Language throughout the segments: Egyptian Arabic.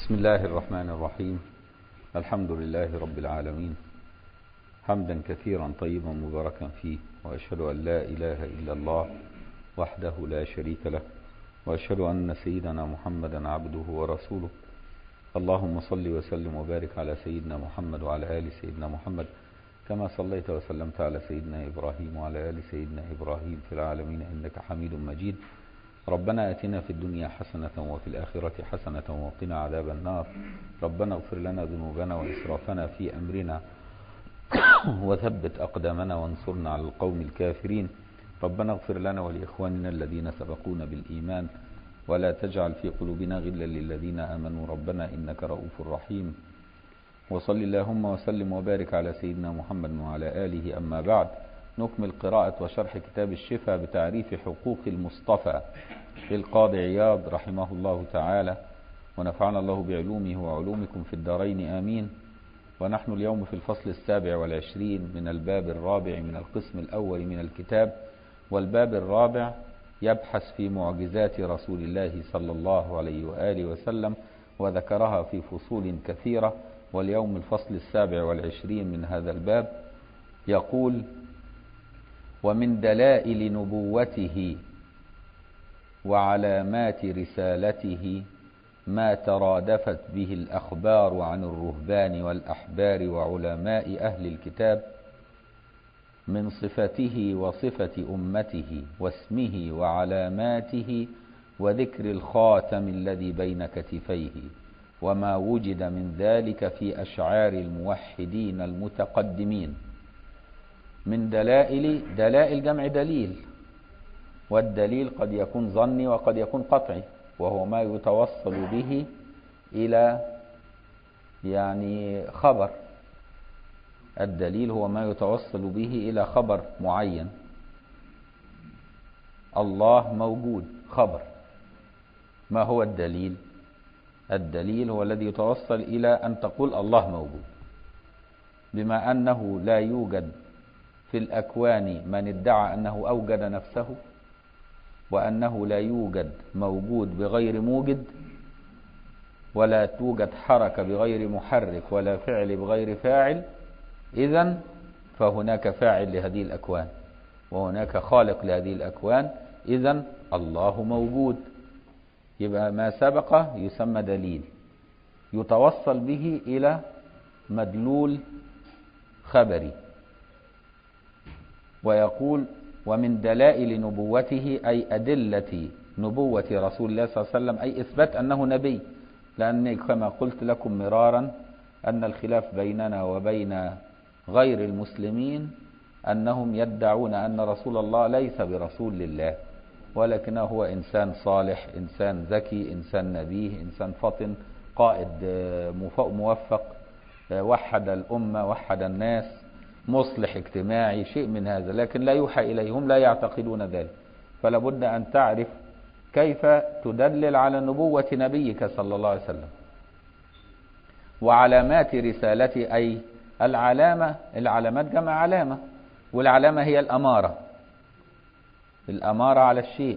بسم الله الرحمن الرحيم الحمد لله رب العالمين حمدا كثيرا طيبا مباركا فيه وأشهد أن لا إله إلا الله وحده لا شريك له وأشهد أن سيدنا محمدا عبده ورسوله اللهم صل وسلم وبارك على سيدنا محمد وعلى آل سيدنا محمد كما صليت وسلمت على سيدنا إبراهيم وعلى آل سيدنا إبراهيم في العالمين إنك حميد مجيد ربنا اتنا في الدنيا حسنة وفي الآخرة حسنة وقنا عذاب النار ربنا اغفر لنا ذنوبنا وإسرافنا في أمرنا وثبت أقدامنا وانصرنا على القوم الكافرين ربنا اغفر لنا ولإخواننا الذين سبقونا بالإيمان ولا تجعل في قلوبنا غلا للذين آمنوا ربنا إنك رؤوف رحيم وصل اللهم وسلم وبارك على سيدنا محمد وعلى آله أما بعد نكمل قراءة وشرح كتاب الشفاء بتعريف حقوق المصطفى للقاضي عياض رحمه الله تعالى ونفعنا الله بعلومه وعلومكم في الدارين آمين ونحن اليوم في الفصل السابع والعشرين من الباب الرابع من القسم الأول من الكتاب والباب الرابع يبحث في معجزات رسول الله صلى الله عليه وآله وسلم وذكرها في فصول كثيرة واليوم الفصل السابع والعشرين من هذا الباب يقول ومن دلائل نبوته وعلامات رسالته ما ترادفت به الأخبار عن الرهبان والأحبار وعلماء أهل الكتاب من صفته وصفة أمته واسمه وعلاماته وذكر الخاتم الذي بين كتفيه وما وجد من ذلك في أشعار الموحدين المتقدمين من دلائل دلائل جمع دليل والدليل قد يكون ظني وقد يكون قطعي وهو ما يتوصل به إلى يعني خبر الدليل هو ما يتوصل به إلى خبر معين الله موجود خبر ما هو الدليل الدليل هو الذي يتوصل إلى أن تقول الله موجود بما أنه لا يوجد في الأكوان من ادعى أنه أوجد نفسه وأنه لا يوجد موجود بغير موجد ولا توجد حركة بغير محرك ولا فعل بغير فاعل إذا فهناك فاعل لهذه الأكوان وهناك خالق لهذه الأكوان إذا الله موجود يبقى ما سبق يسمى دليل يتوصل به إلى مدلول خبري ويقول ومن دلائل نبوته أي أدلة نبوة رسول الله صلى الله عليه وسلم أي إثبات أنه نبي لأن كما قلت لكم مرارا أن الخلاف بيننا وبين غير المسلمين أنهم يدعون أن رسول الله ليس برسول لله ولكنه هو إنسان صالح إنسان ذكي إنسان نبيه إنسان فطن قائد موفق وحد الأمة وحد الناس مصلح اجتماعي شيء من هذا لكن لا يوحى إليهم لا يعتقدون ذلك فلا بد أن تعرف كيف تدلل على نبوة نبيك صلى الله عليه وسلم وعلامات رسالته أي العلامة العلامات جمع علامة والعلامة هي الأمارة الأمارة على الشيء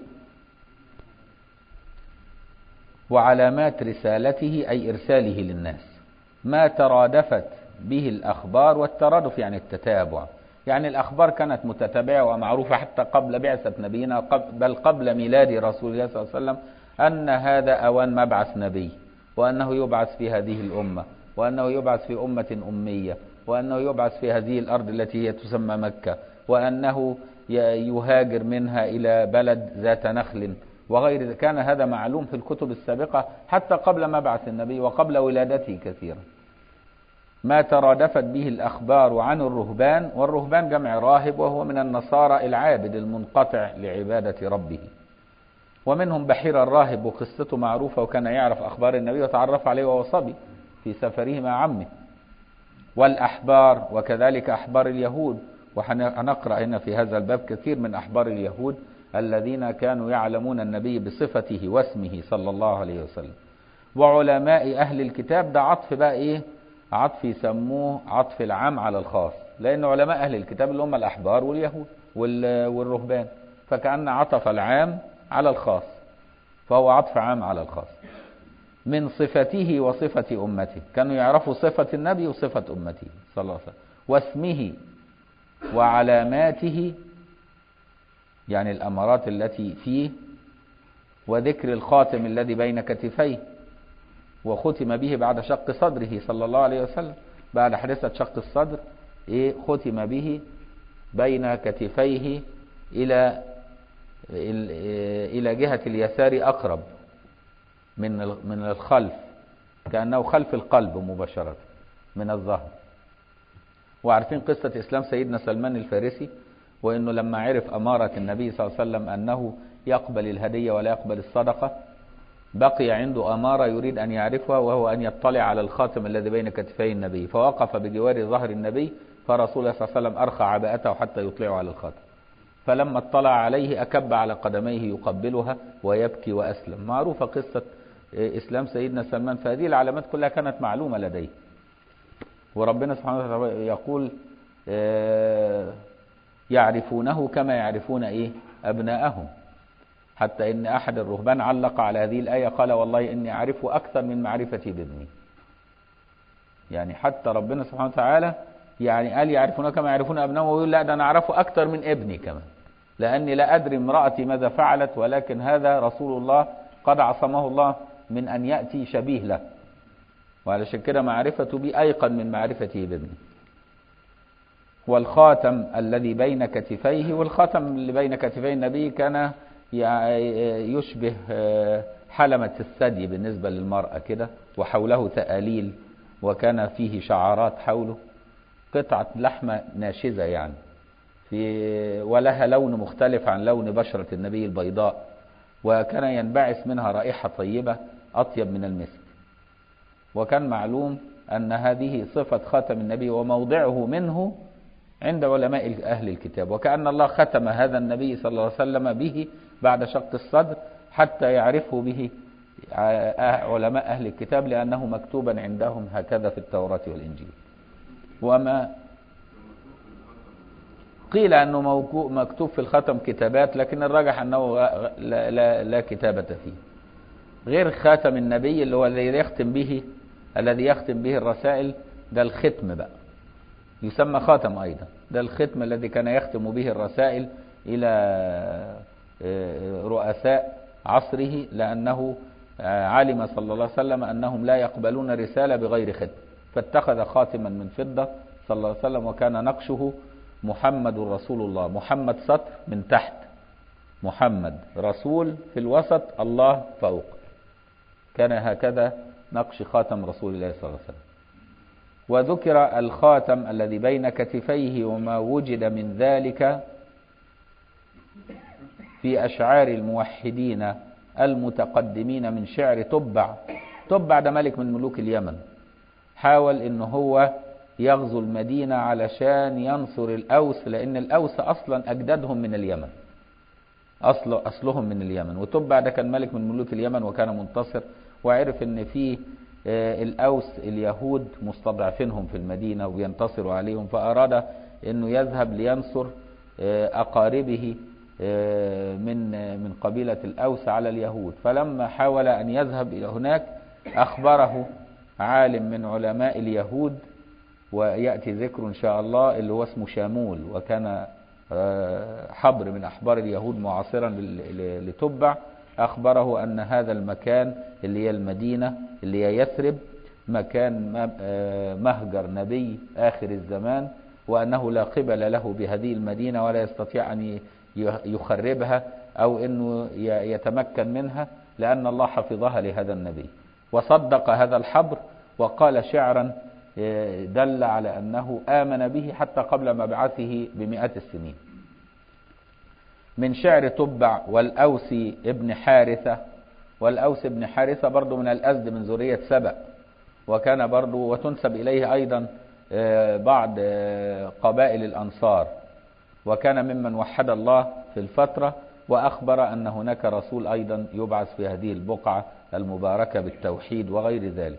وعلامات رسالته أي إرساله للناس ما ترادفت به الأخبار والترادف يعني التتابع يعني الأخبار كانت متتابعة ومعروفة حتى قبل بعثة نبينا بل قبل ميلاد رسول الله صلى الله عليه وسلم أن هذا أوان مبعث نبي وأنه يبعث في هذه الأمة وأنه يبعث في أمة أمية وأنه يبعث في هذه الأرض التي هي تسمى مكة وأنه يهاجر منها إلى بلد ذات نخل وغير كان هذا معلوم في الكتب السابقة حتى قبل مبعث النبي وقبل ولادته كثيرا ما ترادفت به الأخبار عن الرهبان والرهبان جمع راهب وهو من النصارى العابد المنقطع لعبادة ربه ومنهم بحير الراهب وقصته معروفة وكان يعرف أخبار النبي وتعرف عليه وهو صبي في سفره مع عمه والأحبار وكذلك أحبار اليهود وهنقرأ هنا في هذا الباب كثير من أحبار اليهود الذين كانوا يعلمون النبي بصفته واسمه صلى الله عليه وسلم وعلماء أهل الكتاب ده عطف بقى إيه عطف يسموه عطف العام على الخاص لأن علماء أهل الكتاب اللي هم الأحبار واليهود والرهبان فكأن عطف العام على الخاص فهو عطف عام على الخاص من صفته وصفة أمته كانوا يعرفوا صفة النبي وصفة أمته صلى الله عليه وسلم واسمه وعلاماته يعني الأمارات التي فيه وذكر الخاتم الذي بين كتفيه وختم به بعد شق صدره صلى الله عليه وسلم بعد حادثة شق الصدر إيه ختم به بين كتفيه إلى إلى جهة اليسار أقرب من من الخلف كأنه خلف القلب مباشرة من الظهر وعارفين قصة إسلام سيدنا سلمان الفارسي وإنه لما عرف أمارة النبي صلى الله عليه وسلم أنه يقبل الهدية ولا يقبل الصدقة بقي عنده أمارة يريد أن يعرفها وهو أن يطلع على الخاتم الذي بين كتفي النبي فوقف بجوار ظهر النبي فرسول الله صلى الله عليه وسلم أرخى عباءته حتى يطلع على الخاتم فلما اطلع عليه أكب على قدميه يقبلها ويبكي وأسلم معروفة قصة إسلام سيدنا سلمان فهذه العلامات كلها كانت معلومة لديه وربنا سبحانه وتعالى يقول يعرفونه كما يعرفون إيه أبناءهم حتى إن أحد الرهبان علق على هذه الآية قال والله إني أعرفه أكثر من معرفتي بابني يعني حتى ربنا سبحانه وتعالى يعني قال يعرفونه كما يعرفون أبنائهم ويقول لا ده أنا أعرفه أكثر من ابني كمان لأني لا أدري امرأتي ماذا فعلت ولكن هذا رسول الله قد عصمه الله من أن يأتي شبيه له وعلشان كده معرفته بي أيقن من معرفته بابني والخاتم الذي بين كتفيه والخاتم اللي بين كتفي النبي كان يشبه حلمة الثدي بالنسبة للمرأة كده وحوله تآليل وكان فيه شعارات حوله قطعة لحمة ناشزة يعني في ولها لون مختلف عن لون بشرة النبي البيضاء وكان ينبعث منها رائحة طيبة أطيب من المسك وكان معلوم أن هذه صفة خاتم النبي وموضعه منه عند علماء أهل الكتاب وكأن الله ختم هذا النبي صلى الله عليه وسلم به بعد شق الصدر حتى يعرفه به علماء أهل الكتاب لأنه مكتوبا عندهم هكذا في التوراة والإنجيل وما قيل أنه مكتوب في الختم كتابات لكن الراجح أنه لا, لا, لا كتابة فيه غير خاتم النبي اللي هو الذي يختم به الذي يختم به الرسائل ده الختم بقى يسمى خاتم أيضا ده الختم الذي كان يختم به الرسائل إلى رؤساء عصره لأنه علم صلى الله عليه وسلم أنهم لا يقبلون رسالة بغير ختم فاتخذ خاتما من فضة صلى الله عليه وسلم وكان نقشه محمد رسول الله محمد سطر من تحت محمد رسول في الوسط الله فوق كان هكذا نقش خاتم رسول الله صلى الله عليه وسلم وذكر الخاتم الذي بين كتفيه وما وجد من ذلك في أشعار الموحدين المتقدمين من شعر تبع تبع ده ملك من ملوك اليمن حاول ان هو يغزو المدينة علشان ينصر الأوس لأن الأوس أصلا أجدادهم من اليمن أصل أصلهم من اليمن وتبع ده كان ملك من ملوك اليمن وكان منتصر وعرف ان في الأوس اليهود مستضعفينهم في المدينة وينتصروا عليهم فأراد أنه يذهب لينصر أقاربه من من قبيلة الأوس على اليهود فلما حاول أن يذهب إلى هناك أخبره عالم من علماء اليهود ويأتي ذكر إن شاء الله اللي هو اسمه شامول وكان حبر من أحبار اليهود معاصرا لتبع أخبره أن هذا المكان اللي هي المدينة اللي هي يثرب مكان مهجر نبي آخر الزمان وأنه لا قبل له بهذه المدينة ولا يستطيع أن يخربها أو أنه يتمكن منها لأن الله حفظها لهذا النبي وصدق هذا الحبر وقال شعرا دل على أنه آمن به حتى قبل مبعثه بمئات السنين من شعر تبع والأوسي ابن حارثة والأوس ابن حارثة برضو من الأزد من ذرية سبأ وكان برضو وتنسب إليه أيضا بعض قبائل الأنصار وكان ممن وحد الله في الفترة وأخبر أن هناك رسول أيضا يبعث في هذه البقعة المباركة بالتوحيد وغير ذلك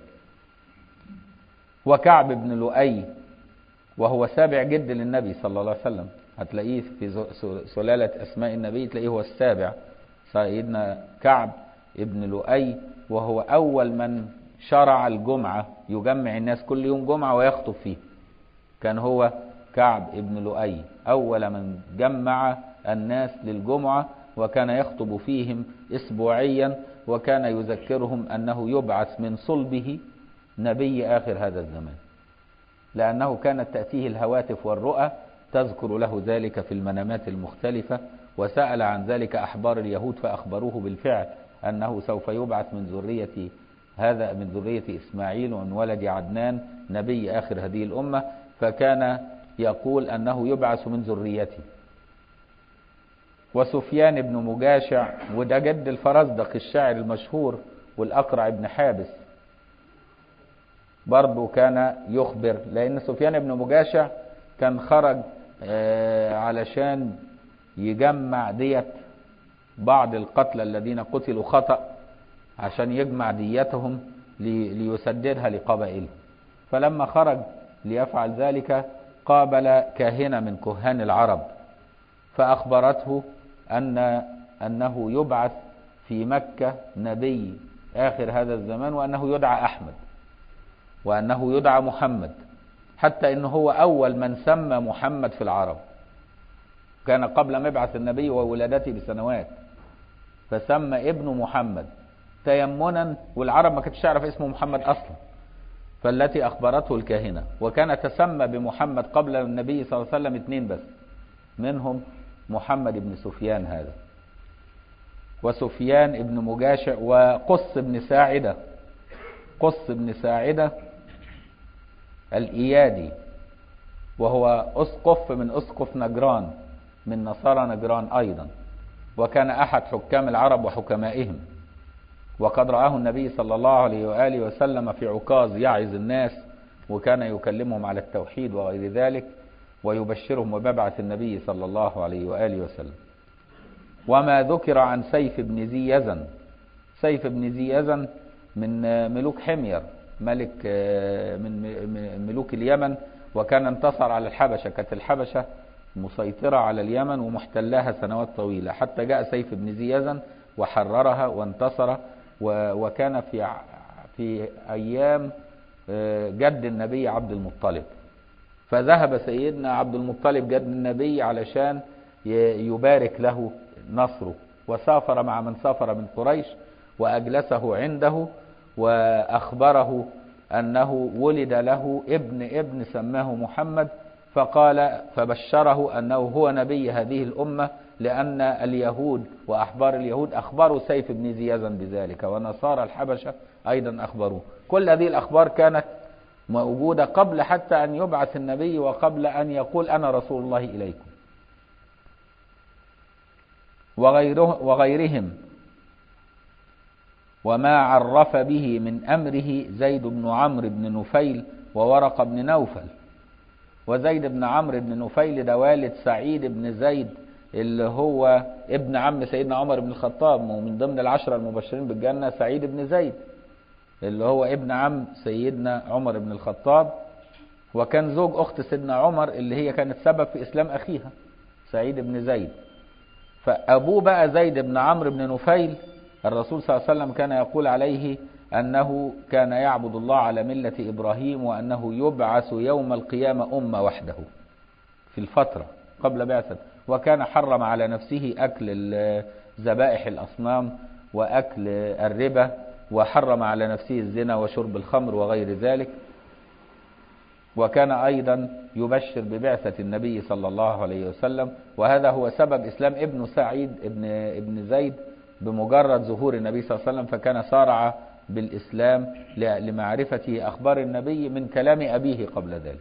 وكعب بن لؤي وهو سابع جد للنبي صلى الله عليه وسلم هتلاقيه في سلالة أسماء النبي تلاقيه هو السابع سيدنا كعب ابن لؤي وهو أول من شرع الجمعة يجمع الناس كل يوم جمعة ويخطب فيه كان هو كعب ابن لؤي أول من جمع الناس للجمعة وكان يخطب فيهم اسبوعيا وكان يذكرهم أنه يبعث من صلبه نبي آخر هذا الزمان لأنه كانت تأتيه الهواتف والرؤى تذكر له ذلك في المنامات المختلفة وسأل عن ذلك أحبار اليهود فأخبروه بالفعل أنه سوف يبعث من ذرية هذا من ذرية إسماعيل ومن ولد عدنان نبي آخر هذه الأمة فكان يقول أنه يبعث من ذريته وسفيان بن مجاشع وده جد الفرزدق الشاعر المشهور والأقرع بن حابس برضه كان يخبر لأن سفيان بن مجاشع كان خرج علشان يجمع دية بعض القتلى الذين قتلوا خطأ عشان يجمع ديتهم ليسددها لقبائله فلما خرج ليفعل ذلك قابل كاهنة من كهان العرب فأخبرته أن أنه يبعث في مكة نبي آخر هذا الزمان وأنه يدعى أحمد وأنه يدعى محمد حتى أنه هو أول من سمى محمد في العرب كان قبل مبعث النبي وولادته بسنوات فسمى ابن محمد تيمنا والعرب ما كانتش تعرف اسمه محمد أصلا فالتي أخبرته الكاهنة وكان تسمى بمحمد قبل النبي صلى الله عليه وسلم اثنين بس منهم محمد بن سفيان هذا وسفيان بن مجاشع وقص بن ساعدة قص بن ساعدة الإيادي وهو أسقف من أسقف نجران من نصارى نجران أيضا وكان أحد حكام العرب وحكمائهم وقد رآه النبي صلى الله عليه وآله وسلم في عكاظ يعظ الناس وكان يكلمهم على التوحيد وغير ذلك ويبشرهم ومبعث النبي صلى الله عليه وآله وسلم وما ذكر عن سيف بن ذي يزن سيف بن ذي يزن من ملوك حمير ملك من ملوك اليمن وكان انتصر على الحبشة كانت الحبشة مسيطرة على اليمن ومحتلاها سنوات طويلة حتى جاء سيف بن ذي يزن وحررها وانتصر وكان في في أيام جد النبي عبد المطلب فذهب سيدنا عبد المطلب جد النبي علشان يبارك له نصره وسافر مع من سافر من قريش وأجلسه عنده وأخبره أنه ولد له ابن ابن سماه محمد فقال فبشره أنه هو نبي هذه الأمة لأن اليهود وأحبار اليهود أخبروا سيف بن ذي يزن بذلك ونصارى الحبشة أيضا أخبروه كل هذه الأخبار كانت موجودة قبل حتى أن يبعث النبي وقبل أن يقول أنا رسول الله إليكم وغيره وغيرهم وما عرف به من أمره زيد بن عمرو بن نفيل وورق بن نوفل وزيد بن عمرو بن نفيل ده والد سعيد بن زيد اللي هو ابن عم سيدنا عمر بن الخطاب ومن ضمن العشرة المبشرين بالجنة سعيد بن زيد اللي هو ابن عم سيدنا عمر بن الخطاب وكان زوج أخت سيدنا عمر اللي هي كانت سبب في إسلام أخيها سعيد بن زيد فأبوه بقى زيد بن عمرو بن نفيل الرسول صلى الله عليه وسلم كان يقول عليه أنه كان يعبد الله على ملة إبراهيم وأنه يبعث يوم القيامة أمة وحده في الفترة قبل بعثة وكان حرم على نفسه أكل ذبائح الأصنام وأكل الربا وحرم على نفسه الزنا وشرب الخمر وغير ذلك وكان أيضا يبشر ببعثة النبي صلى الله عليه وسلم وهذا هو سبب إسلام ابن سعيد ابن, ابن زيد بمجرد ظهور النبي صلى الله عليه وسلم فكان سارع بالإسلام لمعرفته أخبار النبي من كلام أبيه قبل ذلك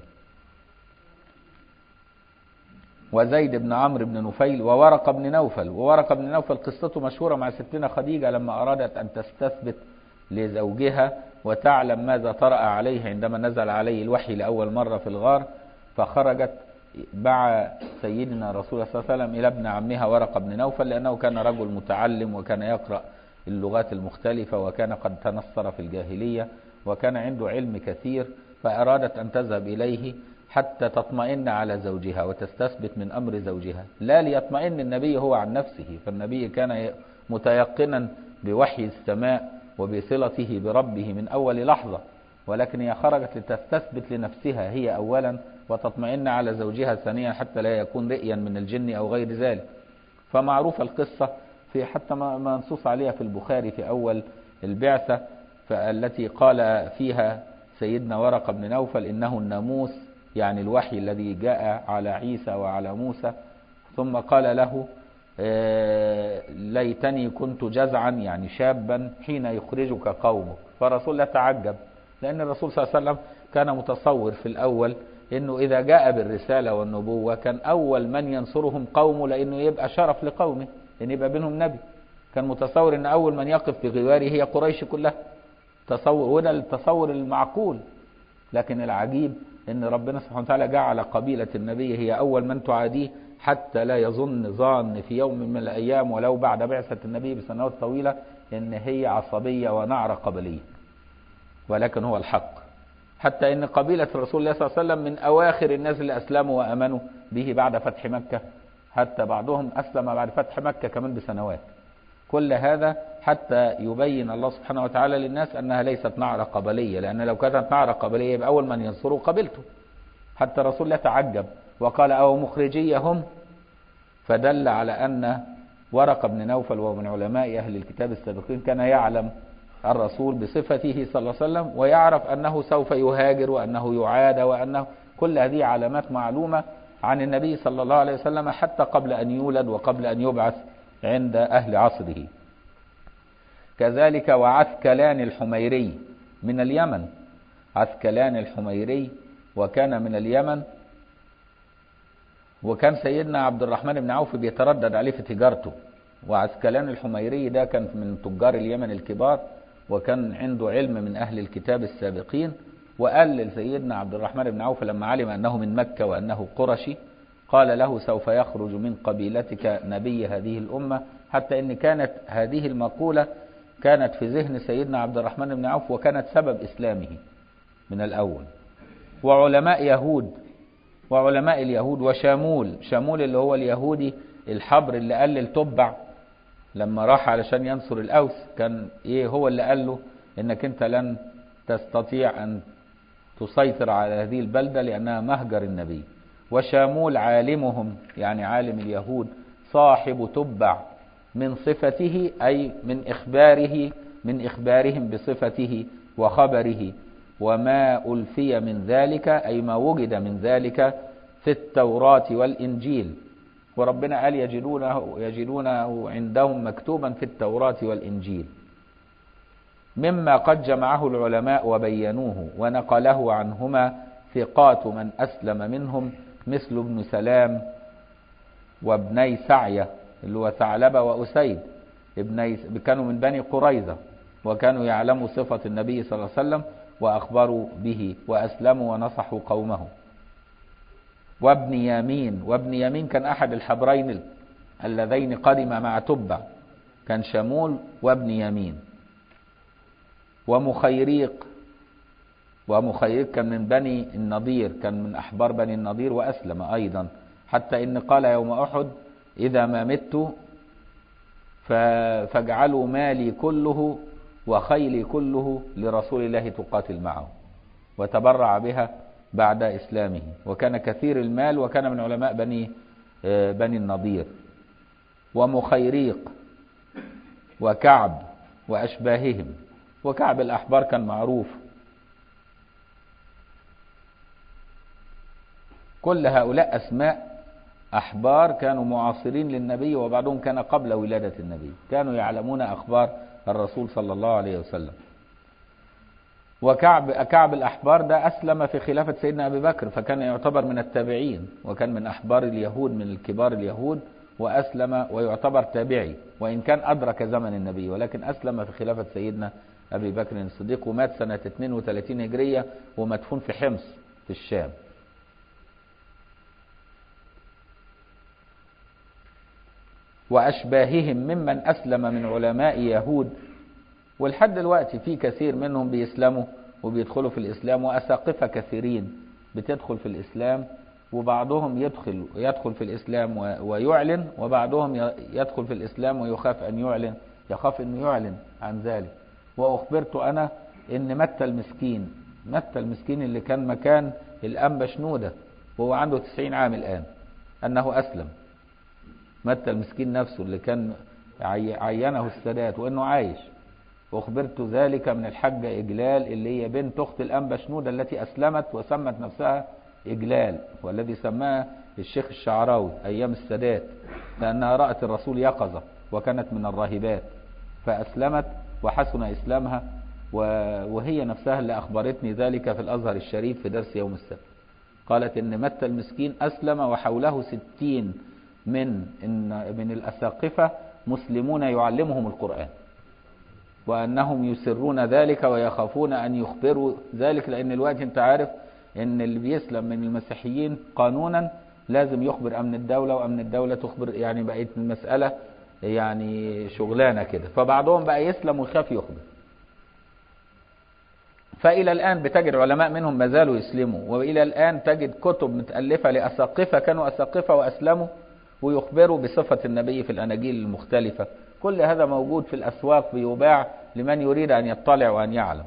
وزيد بن عمرو بن نفيل وورق بن نوفل وورق بن نوفل قصته مشهورة مع ستنا خديجة لما أرادت أن تستثبت لزوجها وتعلم ماذا طرأ عليه عندما نزل عليه الوحي لأول مرة في الغار فخرجت مع سيدنا رسول الله صلى الله عليه وسلم إلى ابن عمها ورق بن نوفل لأنه كان رجل متعلم وكان يقرأ اللغات المختلفة وكان قد تنصر في الجاهلية وكان عنده علم كثير فأرادت أن تذهب إليه حتى تطمئن على زوجها وتستثبت من أمر زوجها لا ليطمئن النبي هو عن نفسه فالنبي كان متيقنا بوحي السماء وبصلته بربه من أول لحظة ولكن هي خرجت لتستثبت لنفسها هي أولا وتطمئن على زوجها ثانيا حتى لا يكون رئيا من الجن أو غير ذلك فمعروفة القصة في حتى منصوص عليها في البخاري في أول البعثة التي قال فيها سيدنا ورقة بن نوفل إنه الناموس يعني الوحي الذي جاء على عيسى وعلى موسى ثم قال له ليتني كنت جزعا يعني شابا حين يخرجك قومك فرسول الله تعجب لأن الرسول صلى الله عليه وسلم كان متصور في الأول انه اذا جاء بالرسالة والنبوة كان اول من ينصرهم قومه لانه يبقى شرف لقومه ان يبقى بينهم نبي كان متصور ان اول من يقف بغواره هي قريش كلها تصور وده التصور المعقول لكن العجيب ان ربنا سبحانه وتعالى جعل قبيلة النبي هي اول من تعاديه حتى لا يظن ظان في يوم من الايام ولو بعد بعثة النبي بسنوات طويلة ان هي عصبية ونعرة قبلية ولكن هو الحق حتى ان قبيلة رسول الله صلى الله عليه وسلم من اواخر الناس اللي اسلموا وامنوا به بعد فتح مكة حتى بعضهم اسلم بعد فتح مكة كمان بسنوات كل هذا حتى يبين الله سبحانه وتعالى للناس انها ليست نعرة قبلية لان لو كانت نعرة قبلية يبقى اول من ينصروا قبيلته حتى رسول الله تعجب وقال او مخرجيهم فدل على ان ورق بن نوفل ومن علماء اهل الكتاب السابقين كان يعلم الرسول بصفته صلى الله عليه وسلم ويعرف أنه سوف يهاجر وأنه يعاد وأنه كل هذه علامات معلومة عن النبي صلى الله عليه وسلم حتى قبل أن يولد وقبل أن يبعث عند أهل عصره كذلك وعسكلان الحميري من اليمن عسكلان الحميري وكان من اليمن وكان سيدنا عبد الرحمن بن عوف بيتردد عليه في تجارته وعسكلان الحميري ده كان من تجار اليمن الكبار وكان عنده علم من أهل الكتاب السابقين وقال لسيدنا عبد الرحمن بن عوف لما علم أنه من مكة وأنه قرشي قال له سوف يخرج من قبيلتك نبي هذه الأمة حتى إن كانت هذه المقولة كانت في ذهن سيدنا عبد الرحمن بن عوف وكانت سبب إسلامه من الأول وعلماء يهود وعلماء اليهود وشامول شامول اللي هو اليهودي الحبر اللي قال للتبع لما راح علشان ينصر الأوس كان إيه هو اللي قال له إنك أنت لن تستطيع أن تسيطر على هذه البلدة لأنها مهجر النبي وشامول عالمهم يعني عالم اليهود صاحب تبع من صفته أي من إخباره من إخبارهم بصفته وخبره وما ألفي من ذلك أي ما وجد من ذلك في التوراة والإنجيل وربنا قال يجدونه, يجدونه عندهم مكتوبا في التوراة والإنجيل مما قد جمعه العلماء وبينوه ونقله عنهما ثقات من أسلم منهم مثل ابن سلام وابني سعية اللي هو ثعلبة وأسيد ابني كانوا من بني قريظة وكانوا يعلموا صفة النبي صلى الله عليه وسلم وأخبروا به وأسلموا ونصحوا قومهم وابن يمين وابن يمين كان أحد الحبرين اللذين قدم مع تبع كان شمول وابن يمين ومخيريق ومخيريق كان من بني النضير كان من أحبار بني النضير وأسلم أيضا حتى إن قال يوم أحد إذا ما مت فاجعلوا مالي كله وخيلي كله لرسول الله تقاتل معه وتبرع بها بعد إسلامه وكان كثير المال وكان من علماء بني بني النضير ومخيريق وكعب وأشباههم وكعب الأحبار كان معروف كل هؤلاء أسماء أحبار كانوا معاصرين للنبي وبعضهم كان قبل ولادة النبي كانوا يعلمون أخبار الرسول صلى الله عليه وسلم وكعب كعب الأحبار ده أسلم في خلافة سيدنا أبي بكر فكان يعتبر من التابعين وكان من أحبار اليهود من الكبار اليهود وأسلم ويعتبر تابعي وإن كان أدرك زمن النبي ولكن أسلم في خلافة سيدنا أبي بكر الصديق ومات سنة 32 هجرية ومدفون في حمص في الشام وأشباههم ممن أسلم من علماء يهود ولحد دلوقتي في كثير منهم بيسلموا وبيدخلوا في الإسلام وأساقفة كثيرين بتدخل في الإسلام وبعضهم يدخل يدخل في الإسلام ويعلن وبعضهم يدخل في الإسلام ويخاف أن يعلن يخاف أنه يعلن عن ذلك وأخبرت أنا إن متى المسكين متى المسكين اللي كان مكان الأنبا شنودة وهو عنده 90 عام الآن أنه أسلم متى المسكين نفسه اللي كان عينه السادات وأنه عايش وأخبرت ذلك من الحاجة إجلال اللي هي بنت أخت الأنبا شنودة التي أسلمت وسمت نفسها إجلال والذي سماها الشيخ الشعراوي أيام السادات لأنها رأت الرسول يقظة وكانت من الراهبات فأسلمت وحسن إسلامها وهي نفسها اللي أخبرتني ذلك في الأزهر الشريف في درس يوم السبت قالت إن متى المسكين أسلم وحوله ستين من إن من الأساقفة مسلمون يعلمهم القرآن وأنهم يسرون ذلك ويخافون أن يخبروا ذلك لأن الوقت أنت عارف أن اللي بيسلم من المسيحيين قانونا لازم يخبر أمن الدولة وأمن الدولة تخبر يعني بقت المسألة يعني شغلانة كده فبعضهم بقى يسلم ويخاف يخبر فإلى الآن بتجد علماء منهم ما زالوا يسلموا وإلى الآن تجد كتب متألفة لأساقفة كانوا أساقفة وأسلموا ويخبروا بصفة النبي في الأناجيل المختلفة كل هذا موجود في الأسواق بيباع لمن يريد أن يطلع وأن يعلم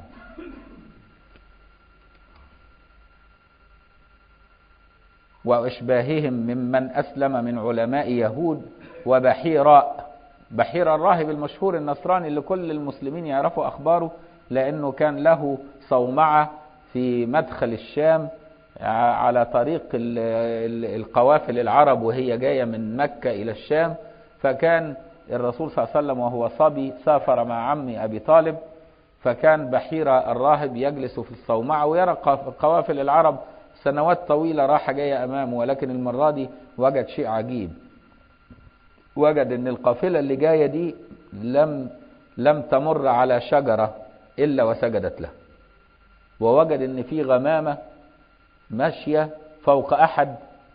وإشباههم ممن أسلم من علماء يهود وبحيراء بحير الراهب المشهور النصراني اللي كل المسلمين يعرفوا أخباره لأنه كان له صومعة في مدخل الشام على طريق القوافل العرب وهي جاية من مكة إلى الشام فكان الرسول صلى الله عليه وسلم وهو صبي سافر مع عمي أبي طالب فكان بحير الراهب يجلس في الصومعة ويرى قوافل العرب سنوات طويلة راحة جاية أمامه ولكن المرة دي وجد شيء عجيب وجد أن القافلة اللي جاية دي لم لم تمر على شجرة إلا وسجدت له ووجد أن في غمامة ماشية فوق أحد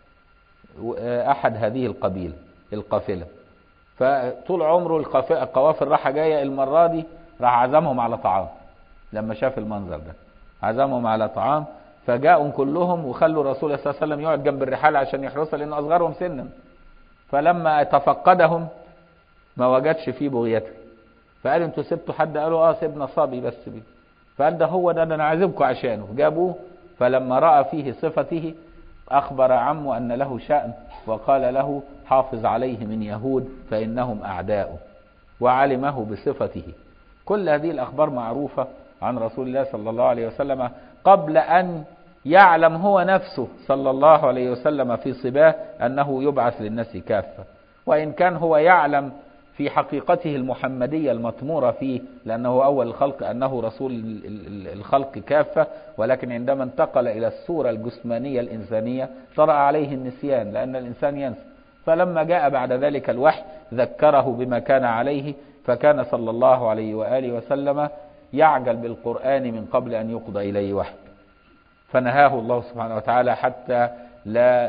أحد هذه القبيلة القافلة فطول عمره القوافل راحة جاية المرة دي راح عزمهم على طعام لما شاف المنظر ده عزمهم على طعام فجاءوا كلهم وخلوا الرسول صلى الله عليه وسلم يقعد جنب الرحال عشان يحرسها لأنه أصغرهم سنا فلما تفقدهم ما وجدش فيه بغيته فقال انتوا سبتوا حد قالوا اه سيبنا صبي بس بيه فقال ده هو ده انا عازمكم عشانه جابوه فلما رأى فيه صفته أخبر عمه أن له شأن وقال له حافظ عليه من يهود فإنهم أعداؤه وعلمه بصفته كل هذه الأخبار معروفة عن رسول الله صلى الله عليه وسلم قبل أن يعلم هو نفسه صلى الله عليه وسلم في صباه أنه يبعث للناس كافة وإن كان هو يعلم في حقيقته المحمدية المطمورة فيه لأنه أول الخلق أنه رسول الخلق كافة ولكن عندما انتقل إلى الصورة الجسمانية الإنسانية طرأ عليه النسيان لأن الإنسان ينسى فلما جاء بعد ذلك الوحي ذكره بما كان عليه فكان صلى الله عليه وآله وسلم يعجل بالقرآن من قبل أن يقضى إليه وحي فنهاه الله سبحانه وتعالى حتى لا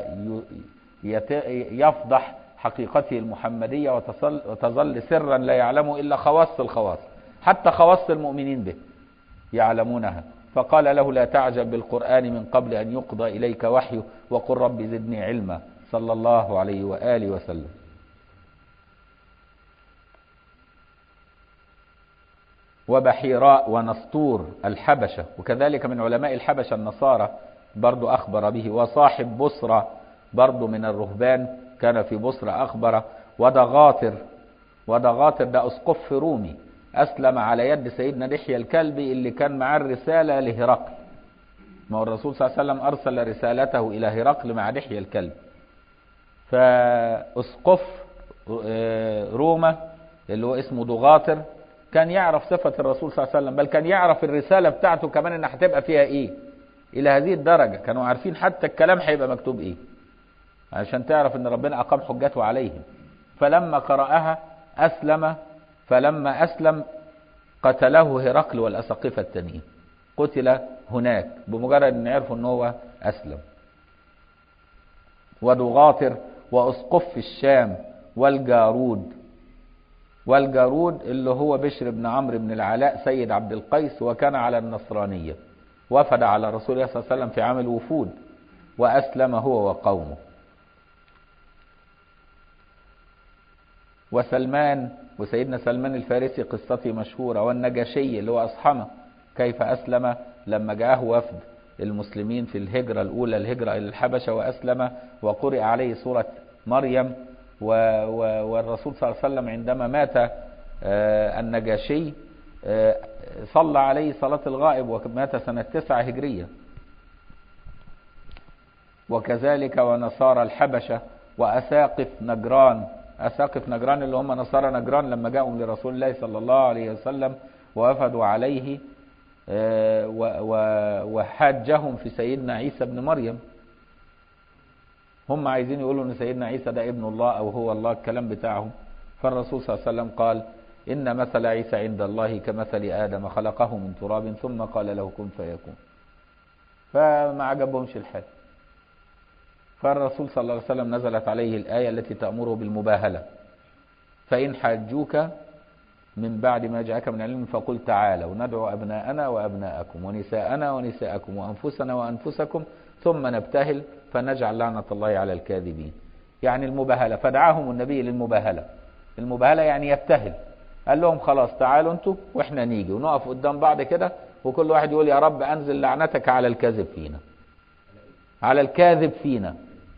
يفضح حقيقته المحمدية وتظل سرا لا يعلمه إلا خواص الخواص حتى خواص المؤمنين به يعلمونها فقال له لا تعجب بالقرآن من قبل أن يقضى إليك وحيه وقل رب زدني علما صلى الله عليه وآله وسلم وبحيراء ونسطور الحبشة وكذلك من علماء الحبشة النصارى برضو أخبر به وصاحب بصرة برضو من الرهبان كان في بصرة أخبر ودغاطر ودغاطر ده أسقف رومي أسلم على يد سيدنا دحية الكلبي اللي كان معاه الرسالة لهرقل ما هو الرسول صلى الله عليه وسلم أرسل رسالته إلى هرقل مع دحية الكلب فأسقف روما اللي هو اسمه دغاطر كان يعرف صفة الرسول صلى الله عليه وسلم بل كان يعرف الرسالة بتاعته كمان ان هتبقى فيها ايه الى هذه الدرجة كانوا عارفين حتى الكلام هيبقى مكتوب ايه عشان تعرف ان ربنا اقام حجته عليهم فلما قرأها اسلم فلما اسلم قتله هرقل والاساقفة التانيين قتل هناك بمجرد ان عرفوا ان هو اسلم ودغاطر واسقف الشام والجارود والجارود اللي هو بشر بن عمرو بن العلاء سيد عبد القيس وكان على النصرانية وفد على رسول الله صلى الله عليه وسلم في عام الوفود وأسلم هو وقومه وسلمان وسيدنا سلمان الفارسي قصته مشهورة والنجاشي اللي هو أصحمه كيف أسلم لما جاءه وفد المسلمين في الهجرة الأولى الهجرة إلى الحبشة وأسلم وقرئ عليه سورة مريم و و والرسول صلى الله عليه وسلم عندما مات النجاشي صلى عليه صلاة الغائب ومات سنة تسعة هجرية وكذلك ونصارى الحبشة وأساقف نجران أساقف نجران اللي هم نصارى نجران لما جاءوا لرسول الله صلى الله عليه وسلم ووفدوا عليه وحاجهم في سيدنا عيسى ابن مريم هم عايزين يقولوا ان سيدنا عيسى ده ابن الله او هو الله الكلام بتاعهم فالرسول صلى الله عليه وسلم قال ان مثل عيسى عند الله كمثل ادم خلقه من تراب ثم قال له كن فيكون فما عجبهمش الحال فالرسول صلى الله عليه وسلم نزلت عليه الآية التي تأمره بالمباهلة فإن حاجوك من بعد ما جاءك من علم فقل تعالوا ندعو أبناءنا وأبناءكم ونساءنا ونساءكم وأنفسنا وأنفسكم ثم نبتهل فنجعل لعنة الله على الكاذبين يعني المباهلة فدعاهم النبي للمباهلة المباهلة يعني يبتهل قال لهم خلاص تعالوا انتوا واحنا نيجي ونقف قدام بعض كده وكل واحد يقول يا رب انزل لعنتك على الكاذب فينا على الكاذب فينا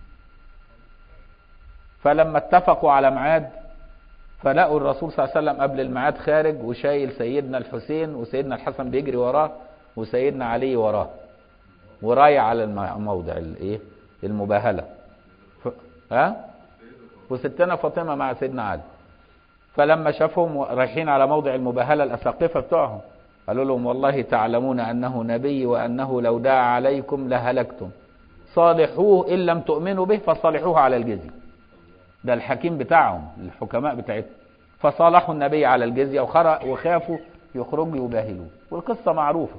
فلما اتفقوا على ميعاد فلقوا الرسول صلى الله عليه وسلم قبل الميعاد خارج وشايل سيدنا الحسين وسيدنا الحسن بيجري وراه وسيدنا علي وراه ورايح على الموضع الايه المباهله ف... ها وستنا فاطمه مع سيدنا علي فلما شافهم رايحين على موضع المباهله الاساقفه بتوعهم قالوا لهم والله تعلمون انه نبي وانه لو دعا عليكم لهلكتم صالحوه ان لم تؤمنوا به فصالحوه على الجزيه ده الحكيم بتاعهم الحكماء بتاعتهم فصالحوا النبي على الجزيه وخافوا يخرجوا يباهلوه والقصه معروفه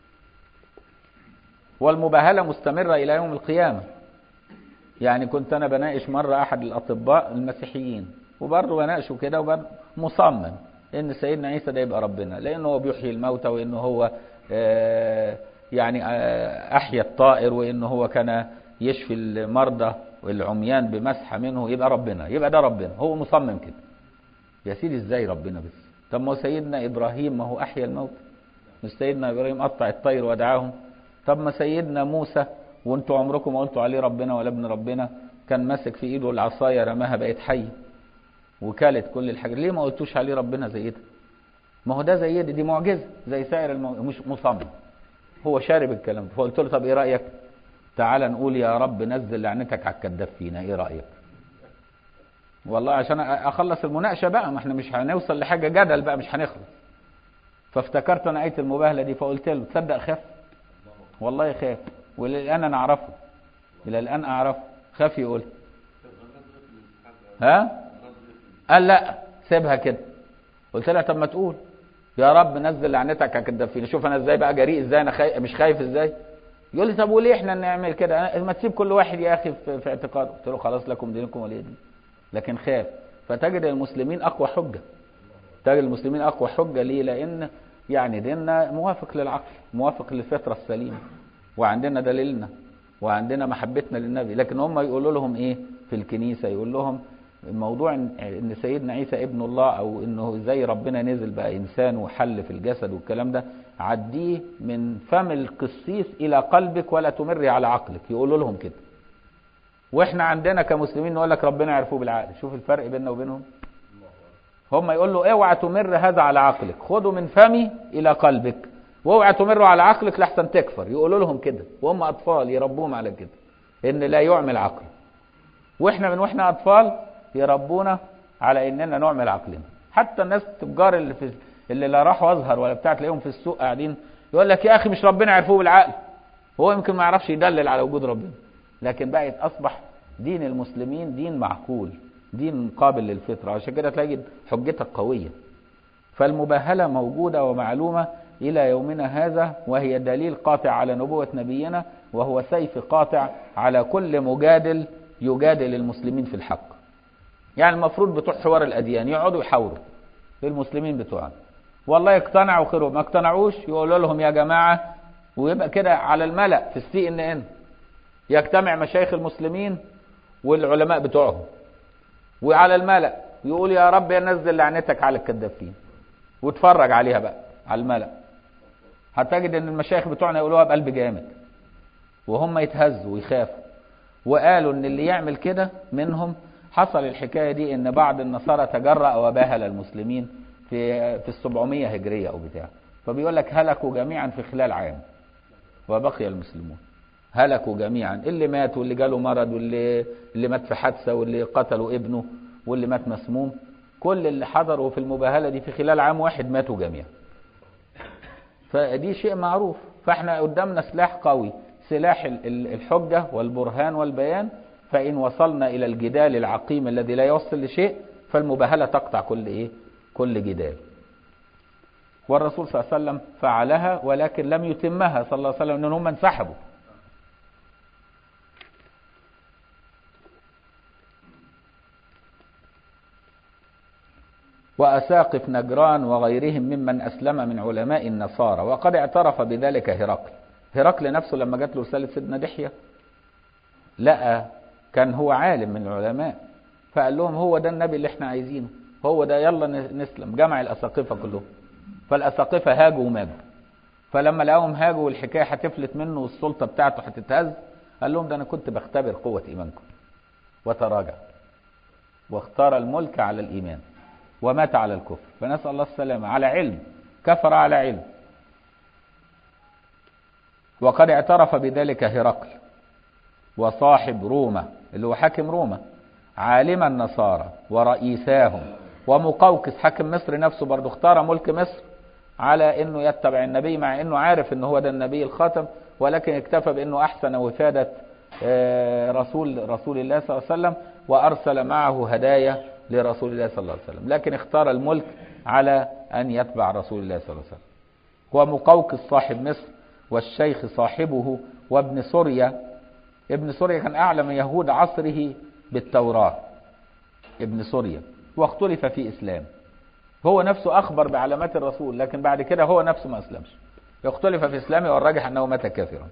والمباهله مستمره الى يوم القيامه يعني كنت انا بناقش مره احد الاطباء المسيحيين وبرضه بناقشه كده وبرضه مصمم ان سيدنا عيسى ده يبقى ربنا لانه هو بيحيي الموتى وانه هو آه يعني آه احيا الطائر وانه هو كان يشفي المرضى والعميان بمسحه منه يبقى ربنا يبقى ده ربنا هو مصمم كده يا سيدي ازاي ربنا بس طب ما هو سيدنا ابراهيم ما هو احيا الموت مش سيدنا ابراهيم قطع الطير ودعاهم طب ما سيدنا موسى وانتوا عمركم ما قلتوا عليه ربنا ولا ابن ربنا كان ماسك في ايده العصايه رماها بقت حي وكالت كل الحاجات ليه ما قلتوش عليه ربنا زي ده ما هو ده زي دي, دي معجزه زي سائر المو... مش مصمم هو شارب الكلام ده فقلت له طب ايه رايك تعال نقول يا رب نزل لعنتك على الكذاب فينا ايه رايك والله عشان اخلص المناقشه بقى ما احنا مش هنوصل لحاجه جدل بقى مش هنخلص فافتكرت انا ايه المباهله دي فقلت له تصدق خاف والله خاف والى الان انا اعرفه الى الان اعرفه خاف يقول ها قال لا سيبها كده قلت لها طب ما تقول يا رب نزل لعنتك على الكدافين شوف انا ازاي بقى جريء ازاي انا خايف مش خايف ازاي يقول لي طب وليه احنا نعمل كده ما تسيب كل واحد يا اخي في, في اعتقاده قلت له خلاص لكم دينكم ولي دين لكن خاف فتجد المسلمين اقوى حجه تجد المسلمين اقوى حجه ليه لان يعني ديننا موافق للعقل موافق للفطره السليمه وعندنا دليلنا وعندنا محبتنا للنبي لكن هم يقولوا لهم ايه في الكنيسه يقول لهم الموضوع ان سيدنا عيسى ابن الله او انه زي ربنا نزل بقى انسان وحل في الجسد والكلام ده عديه من فم القسيس الى قلبك ولا تمر على عقلك يقولوا لهم كده واحنا عندنا كمسلمين نقول لك ربنا يعرفوه بالعقل شوف الفرق بيننا وبينهم هم يقول له اوعى تمر هذا على عقلك خده من فمي الى قلبك واوعى تمر على عقلك لحسن تكفر يقولوا لهم كده وهم اطفال يربوهم على كده ان لا يعمل عقل واحنا من واحنا اطفال يربونا على اننا نعمل عقلنا حتى الناس التجار اللي في اللي لا راحوا ازهر ولا بتاع تلاقيهم في السوق قاعدين يقول لك يا اخي مش ربنا عرفوه بالعقل هو يمكن ما يعرفش يدلل على وجود ربنا لكن بقت اصبح دين المسلمين دين معقول دين قابل للفطره عشان كده تلاقي حجتك قويه فالمباهله موجوده ومعلومه الى يومنا هذا وهي دليل قاطع على نبوه نبينا وهو سيف قاطع على كل مجادل يجادل المسلمين في الحق يعني المفروض بتوع حوار الاديان يقعدوا يحاوروا المسلمين بتوعنا والله يقتنعوا خيروا ما اقتنعوش يقولوا لهم يا جماعه ويبقى كده على الملأ في السي ان ان يجتمع مشايخ المسلمين والعلماء بتوعهم وعلى الملأ ويقول يا رب ينزل لعنتك على الكذابين واتفرج عليها بقى على الملأ هتجد ان المشايخ بتوعنا يقولوها بقلب جامد وهم يتهزوا ويخافوا وقالوا ان اللي يعمل كده منهم حصل الحكايه دي ان بعض النصارى تجرأ وباهل المسلمين في في السبعمية هجريه او بتاع فبيقول لك هلكوا جميعا في خلال عام وبقي المسلمون هلكوا جميعا اللي مات واللي جاله مرض واللي اللي مات في حادثه واللي قتلوا ابنه واللي مات مسموم كل اللي حضروا في المباهله دي في خلال عام واحد ماتوا جميعا فدي شيء معروف فاحنا قدامنا سلاح قوي سلاح الحجه والبرهان والبيان فان وصلنا الى الجدال العقيم الذي لا يوصل لشيء فالمباهله تقطع كل ايه كل جدال والرسول صلى الله عليه وسلم فعلها ولكن لم يتمها صلى الله عليه وسلم ان هم انسحبوا وأساقف نجران وغيرهم ممن أسلم من علماء النصارى وقد اعترف بذلك هرقل هرقل نفسه لما جات له رسالة سيدنا دحية لقى كان هو عالم من العلماء فقال لهم هو ده النبي اللي احنا عايزينه هو ده يلا نسلم جمع الأساقفة كلهم فالأساقفة هاجوا وماجوا فلما لقاهم هاجوا والحكاية هتفلت منه والسلطة بتاعته هتتهز قال لهم ده أنا كنت بختبر قوة إيمانكم وتراجع واختار الملك على الإيمان ومات على الكفر فنسأل الله السلامة على علم كفر على علم وقد اعترف بذلك هرقل وصاحب روما اللي هو حاكم روما عالم النصارى ورئيساهم ومقوقس حاكم مصر نفسه برضه اختار ملك مصر على انه يتبع النبي مع انه عارف انه هو ده النبي الخاتم ولكن اكتفى بانه احسن وفاده رسول رسول الله صلى الله عليه وسلم وارسل معه هدايا لرسول الله صلى الله عليه وسلم لكن اختار الملك على أن يتبع رسول الله صلى الله عليه وسلم ومقوقس صاحب مصر والشيخ صاحبه وابن سوريا ابن سوريا كان أعلم يهود عصره بالتوراة ابن سوريا واختلف في إسلام هو نفسه أخبر بعلامات الرسول لكن بعد كده هو نفسه ما أسلمش يختلف في إسلامه والراجح أنه مات كافرا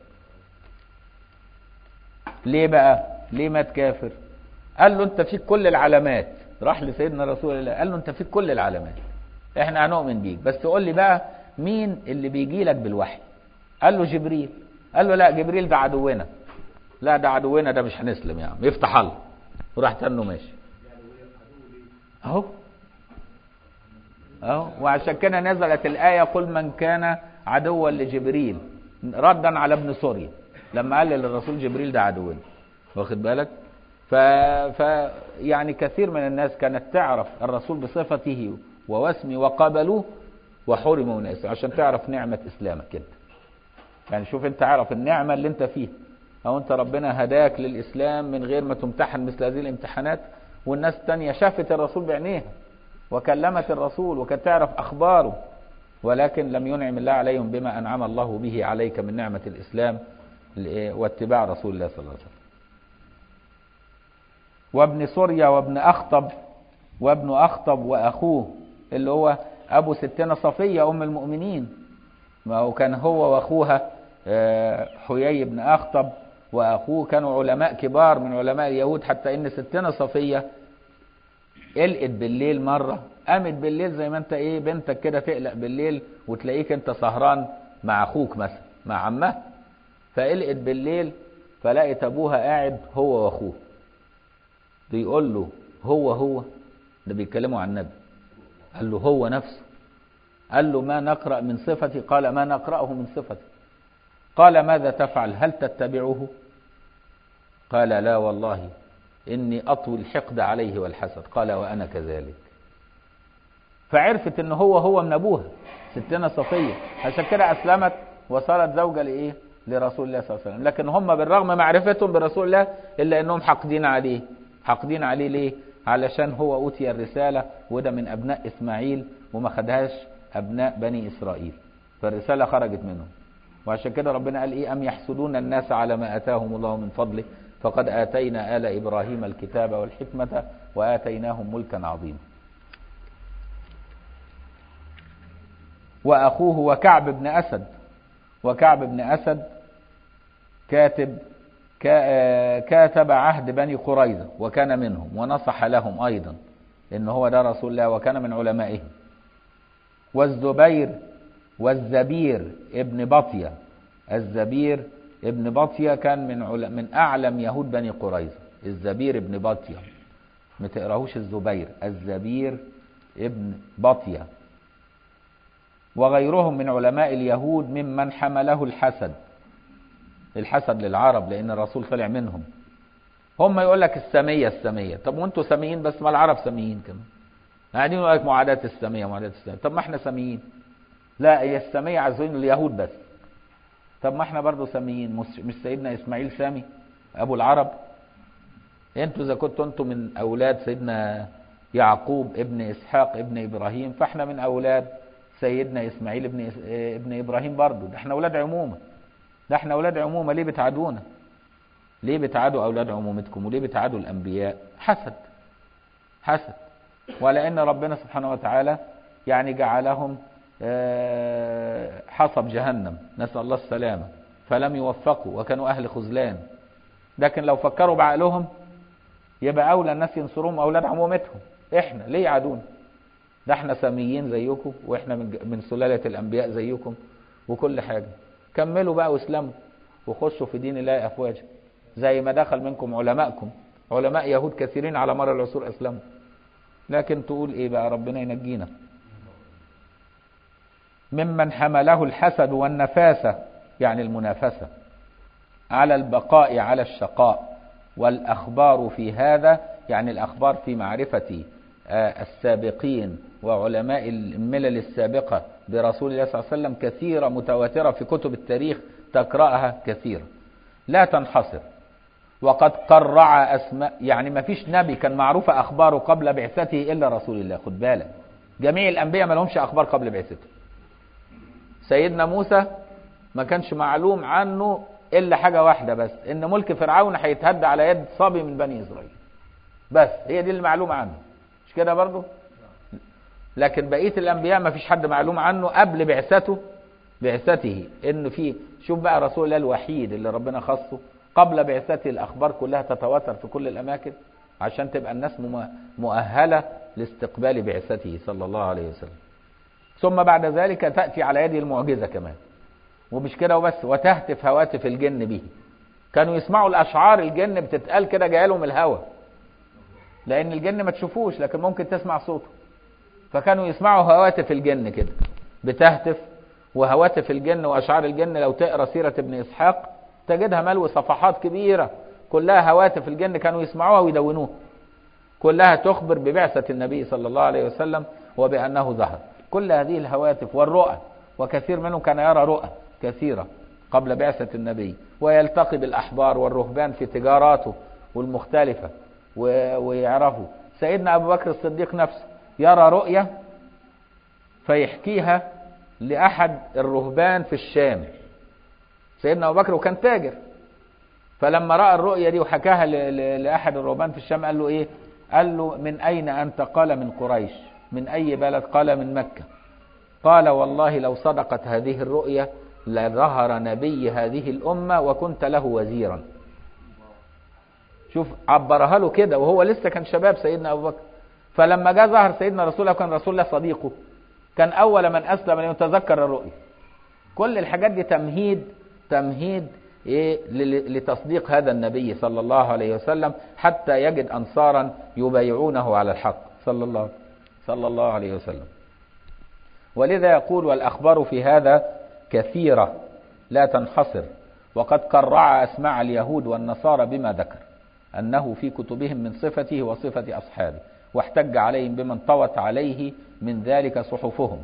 ليه بقى ليه مات كافر قال له انت فيك كل العلامات راح لسيدنا رسول الله قال له انت فيك كل العلامات احنا هنؤمن بيك بس قول لي بقى مين اللي بيجي لك بالوحي قال له جبريل قال له لا جبريل ده عدونا لا ده عدونا ده مش هنسلم يا عم يفتح الله وراح تنه ماشي اهو اهو وعشان كده نزلت الايه قل من كان عدوا لجبريل ردا على ابن سوريا لما قال للرسول جبريل ده عدونا واخد بالك ف... ف يعني كثير من الناس كانت تعرف الرسول بصفته ووسمه وقابلوه وحرموا من الاسلام عشان تعرف نعمة اسلامك كده يعني شوف انت عارف النعمة اللي انت فيها او انت ربنا هداك للاسلام من غير ما تمتحن مثل هذه الامتحانات والناس التانية شافت الرسول بعينيها وكلمت الرسول وكانت تعرف اخباره ولكن لم ينعم الله عليهم بما انعم الله به عليك من نعمة الاسلام واتباع رسول الله صلى الله عليه وسلم وابن سوريا وابن أخطب وابن أخطب وأخوه اللي هو أبو ستنا صفية أم المؤمنين ما هو كان هو وأخوها حيي بن أخطب وأخوه كانوا علماء كبار من علماء اليهود حتى إن ستنا صفية قلقت بالليل مرة قامت بالليل زي ما أنت إيه بنتك كده تقلق بالليل وتلاقيك أنت سهران مع أخوك مثلا مع عمه فقلقت بالليل فلقت أبوها قاعد هو وأخوه بيقول له هو هو ده بيتكلموا عن النبي قال له هو نفسه قال له ما نقرأ من صفتي قال ما نقرأه من صفتي قال ماذا تفعل هل تتبعه قال لا والله إني أطوي الحقد عليه والحسد قال وأنا كذلك فعرفت ان هو هو من ابوها ستنا صفية عشان كده اسلمت وصارت زوجة لايه لرسول الله صلى الله عليه وسلم لكن هم بالرغم معرفتهم برسول الله الا انهم حاقدين عليه حاقدين عليه ليه علشان هو اوتي الرسالة وده من ابناء اسماعيل وما خدهاش ابناء بني اسرائيل فالرسالة خرجت منهم وعشان كده ربنا قال ايه ام يحسدون الناس على ما اتاهم الله من فضله فقد اتينا ال ابراهيم الكتاب والحكمة واتيناهم ملكا عظيما واخوه وكعب بن اسد وكعب بن اسد كاتب كاتب عهد بني قريظة وكان منهم ونصح لهم أيضا ان هو ده رسول الله وكان من علمائه والزبير والزبير ابن بطية الزبير ابن بطية كان من عل... من أعلم يهود بني قريظة الزبير ابن بطية ما تقراهوش الزبير الزبير ابن بطية وغيرهم من علماء اليهود ممن حمله الحسد الحسد للعرب لأن الرسول طلع منهم هم يقول لك السامية السامية طب وانتوا ساميين بس ما العرب ساميين كمان قاعدين يقول لك معاداة السامية معاداة السامية طب ما احنا ساميين لا هي السامية عايزين اليهود بس طب ما احنا برضه ساميين مش, مش سيدنا اسماعيل سامي ابو العرب انتوا اذا كنتوا انتوا من اولاد سيدنا يعقوب ابن اسحاق ابن ابراهيم فاحنا من اولاد سيدنا اسماعيل ابن إس... ابن ابراهيم برضه ده احنا اولاد عمومه ده احنا اولاد عمومه ليه بتعادونا ليه بتعادوا اولاد عمومتكم وليه بتعادوا الانبياء حسد حسد ولان ربنا سبحانه وتعالى يعني جعلهم حصب جهنم نسال الله السلامه فلم يوفقوا وكانوا اهل خذلان لكن لو فكروا بعقلهم يبقى اولى الناس ينصروهم اولاد عمومتهم احنا ليه يعادونا ده احنا ساميين زيكم واحنا من من سلاله الانبياء زيكم وكل حاجه كملوا بقى واسلموا وخشوا في دين الله افواجا زي ما دخل منكم علماءكم علماء يهود كثيرين على مر العصور اسلموا لكن تقول ايه بقى ربنا ينجينا ممن حمله الحسد والنفاسه يعني المنافسه على البقاء على الشقاء والاخبار في هذا يعني الاخبار في معرفه السابقين وعلماء الملل السابقه برسول الله صلى الله عليه وسلم كثيره متواتره في كتب التاريخ تقراها كثيرا لا تنحصر وقد قرع اسماء يعني ما فيش نبي كان معروفه اخباره قبل بعثته الا رسول الله خد بالك جميع الانبياء ما لهمش اخبار قبل بعثته سيدنا موسى ما كانش معلوم عنه الا حاجه واحده بس ان ملك فرعون هيتهد على يد صبي من بني اسرائيل بس هي دي اللي معلوم عنه مش كده برضه لكن بقيه الانبياء ما فيش حد معلوم عنه قبل بعثته بعثته انه في شوف بقى رسول الله الوحيد اللي ربنا خصه قبل بعثته الاخبار كلها تتواتر في كل الاماكن عشان تبقى الناس مؤهله لاستقبال بعثته صلى الله عليه وسلم ثم بعد ذلك تاتي على يده المعجزه كمان ومش كده وبس وتهتف هواتف الجن به كانوا يسمعوا الاشعار الجن بتتقال كده جايه لهم الهوى لان الجن ما تشوفوش لكن ممكن تسمع صوته فكانوا يسمعوا هواتف الجن كده بتهتف وهواتف الجن واشعار الجن لو تقرا سيره ابن اسحاق تجدها ملو صفحات كبيره كلها هواتف الجن كانوا يسمعوها ويدونوها كلها تخبر ببعثه النبي صلى الله عليه وسلم وبانه ظهر كل هذه الهواتف والرؤى وكثير منهم كان يرى رؤى كثيره قبل بعثه النبي ويلتقي بالاحبار والرهبان في تجاراته والمختلفه ويعرفوا سيدنا ابو بكر الصديق نفسه يرى رؤيه فيحكيها لاحد الرهبان في الشام سيدنا ابو بكر وكان تاجر فلما راى الرؤيه دي وحكاها لاحد الرهبان في الشام قال له ايه قال له من اين انت قال من قريش من اي بلد قال من مكه قال والله لو صدقت هذه الرؤيا لظهر نبي هذه الامه وكنت له وزيرا شوف عبرها له كده وهو لسه كان شباب سيدنا ابو بكر فلما جاء ظهر سيدنا رسول الله كان رسول الله صديقه كان اول من اسلم ان يتذكر الرؤيا كل الحاجات دي تمهيد تمهيد ايه لتصديق هذا النبي صلى الله عليه وسلم حتى يجد انصارا يبايعونه على الحق صلى الله صلى الله عليه وسلم ولذا يقول والاخبار في هذا كثيره لا تنحصر وقد قرع اسماع اليهود والنصارى بما ذكر انه في كتبهم من صفته وصفه اصحابه واحتج عليهم بمن طوت عليه من ذلك صحفهم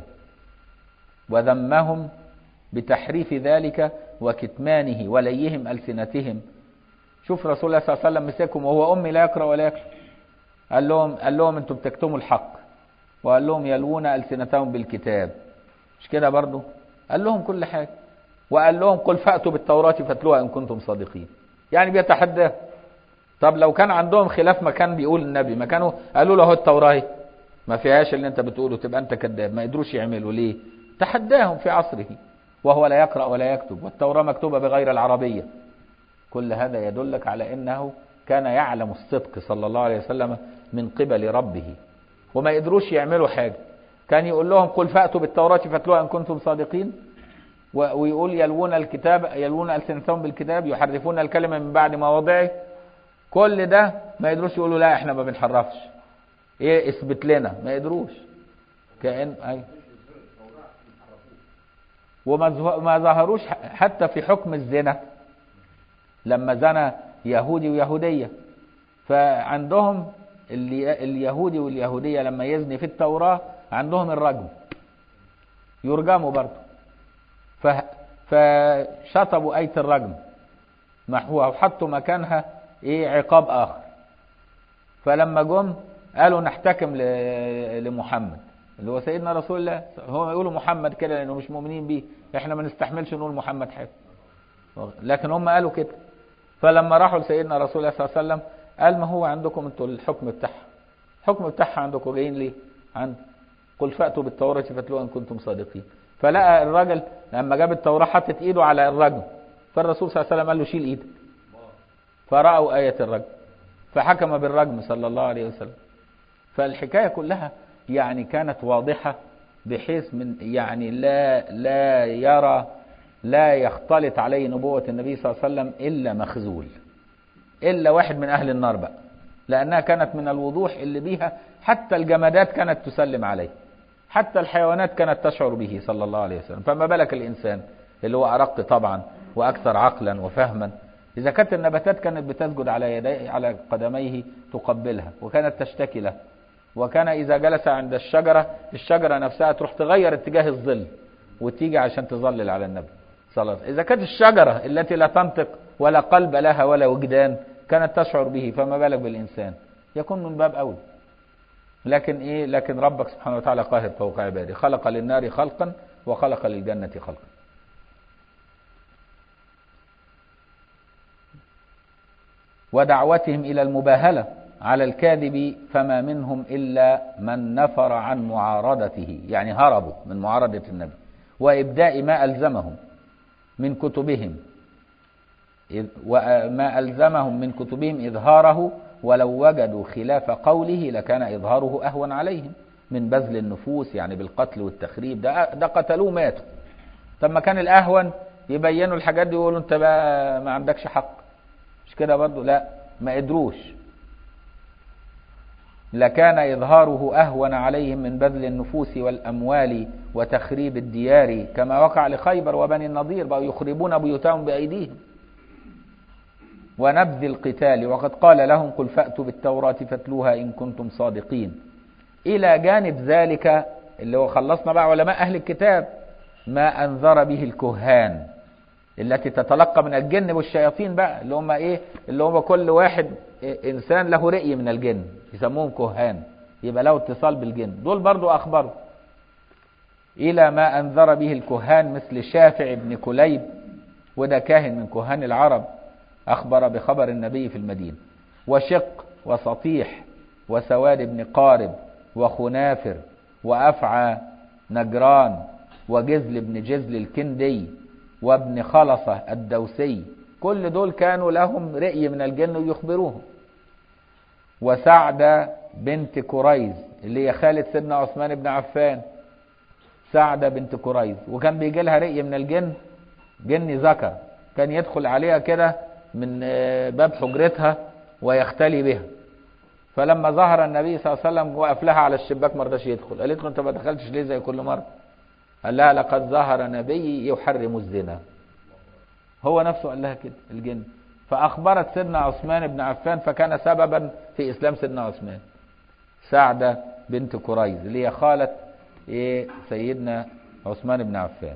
وذمهم بتحريف ذلك وكتمانه وليهم ألسنتهم شوف رسول الله صلى الله عليه وسلم مسكهم وهو أمي لا يقرأ ولا يكتب قال لهم قال لهم أنتم بتكتموا الحق وقال لهم يلوون ألسنتهم بالكتاب مش كده برضو قال لهم كل حاجة وقال لهم قل فأتوا بالتوراة فاتلوها إن كنتم صادقين يعني بيتحداه طب لو كان عندهم خلاف ما كان بيقول النبي ما كانوا قالوا له اهو التوراة ما فيهاش اللي انت بتقوله تبقى انت كذاب ما قدروش يعملوا ليه تحداهم في عصره وهو لا يقرأ ولا يكتب والتوراة مكتوبة بغير العربية كل هذا يدلك على أنه كان يعلم الصدق صلى الله عليه وسلم من قبل ربه وما يقدروش يعملوا حاجة كان يقول لهم قل فأتوا بالتوراة فاتلوها إن كنتم صادقين ويقول يلوون الكتاب يلوون ألسنتهم بالكتاب يحرفون الكلمة من بعد مواضعه كل ده ما يقدروش يقولوا لا احنا ما بنحرفش ايه اثبت لنا ما يقدروش كأن اي وما ما ظهروش حتى في حكم الزنا لما زنى يهودي ويهودية فعندهم اليهودي واليهودية لما يزني في التوراة عندهم الرجم يرجموا برضه فشطبوا آية الرجم محوها وحطوا مكانها ايه عقاب آخر فلما جم قالوا نحتكم لمحمد اللي هو سيدنا رسول الله هو يقولوا محمد كده لانه مش مؤمنين بيه احنا ما نستحملش نقول محمد حاجه لكن هم قالوا كده فلما راحوا لسيدنا رسول الله صلى الله عليه وسلم قال ما هو عندكم انتوا الحكم بتاعها الحكم بتاعها عندكم جايين ليه عند قل فأتوا بالتوراة فاتلوها إن كنتم صادقين فلقى الراجل لما جاب التوراة حطت إيده على الرجل فالرسول صلى الله عليه وسلم قال له شيل إيدك فرأوا آية الرجم فحكم بالرجم صلى الله عليه وسلم فالحكاية كلها يعني كانت واضحة بحيث من يعني لا لا يرى لا يختلط عليه نبوة النبي صلى الله عليه وسلم إلا مخزول إلا واحد من أهل النار بقى لأنها كانت من الوضوح اللي بيها حتى الجمادات كانت تسلم عليه حتى الحيوانات كانت تشعر به صلى الله عليه وسلم فما بالك الإنسان اللي هو أرق طبعا وأكثر عقلا وفهما إذا كانت النباتات كانت بتسجد على يديه على قدميه تقبلها وكانت تشتكي له وكان إذا جلس عند الشجرة الشجرة نفسها تروح تغير اتجاه الظل وتيجي عشان تظلل على النبي صلى الله عليه وسلم إذا كانت الشجرة التي لا تنطق ولا قلب لها ولا وجدان كانت تشعر به فما بالك بالإنسان يكون من باب أول لكن إيه لكن ربك سبحانه وتعالى قاهر فوق عباده خلق للنار خلقا وخلق للجنة خلقا ودعوتهم إلى المباهلة على الكاذب فما منهم إلا من نفر عن معارضته يعني هربوا من معارضة النبي وإبداء ما ألزمهم من كتبهم وما ألزمهم من كتبهم إظهاره ولو وجدوا خلاف قوله لكان إظهاره أهون عليهم من بذل النفوس يعني بالقتل والتخريب ده, ده قتلوه ماتوا طب ما كان الأهون يبينوا الحاجات دي ويقولوا أنت بقى ما عندكش حق مش كده برضه لا ما قدروش لكان إظهاره أهون عليهم من بذل النفوس والأموال وتخريب الديار كما وقع لخيبر وبني النضير بقوا يخربون بيوتهم بأيديهم ونبذ القتال وقد قال لهم قل فأتوا بالتوراة فاتلوها إن كنتم صادقين إلى جانب ذلك اللي هو خلصنا بقى علماء أهل الكتاب ما أنذر به الكهان التي تتلقى من الجن والشياطين بقى اللي هم ايه اللي هم كل واحد انسان له رأي من الجن يسموهم كهان يبقى له اتصال بالجن دول برضو اخبروا الى ما انذر به الكهان مثل شافع بن كليب وده كاهن من كهان العرب اخبر بخبر النبي في المدينة وشق وسطيح وسواد بن قارب وخنافر وافعى نجران وجزل بن جزل الكندي وابن خلصة الدوسي كل دول كانوا لهم رأي من الجن ويخبروهم وسعدة بنت كريز اللي هي خالة سيدنا عثمان بن عفان سعدة بنت كريز وكان بيجي لها رأي من الجن جن ذكر كان يدخل عليها كده من باب حجرتها ويختلي بها فلما ظهر النبي صلى الله عليه وسلم وقف لها على الشباك ما رضاش يدخل قالت له انت ما دخلتش ليه زي كل مره قال لها لقد ظهر نبي يحرم الزنا هو نفسه قال لها كده الجن فأخبرت سيدنا عثمان بن عفان فكان سببا في إسلام سيدنا عثمان سعدة بنت كريز اللي هي خالة إيه سيدنا عثمان بن عفان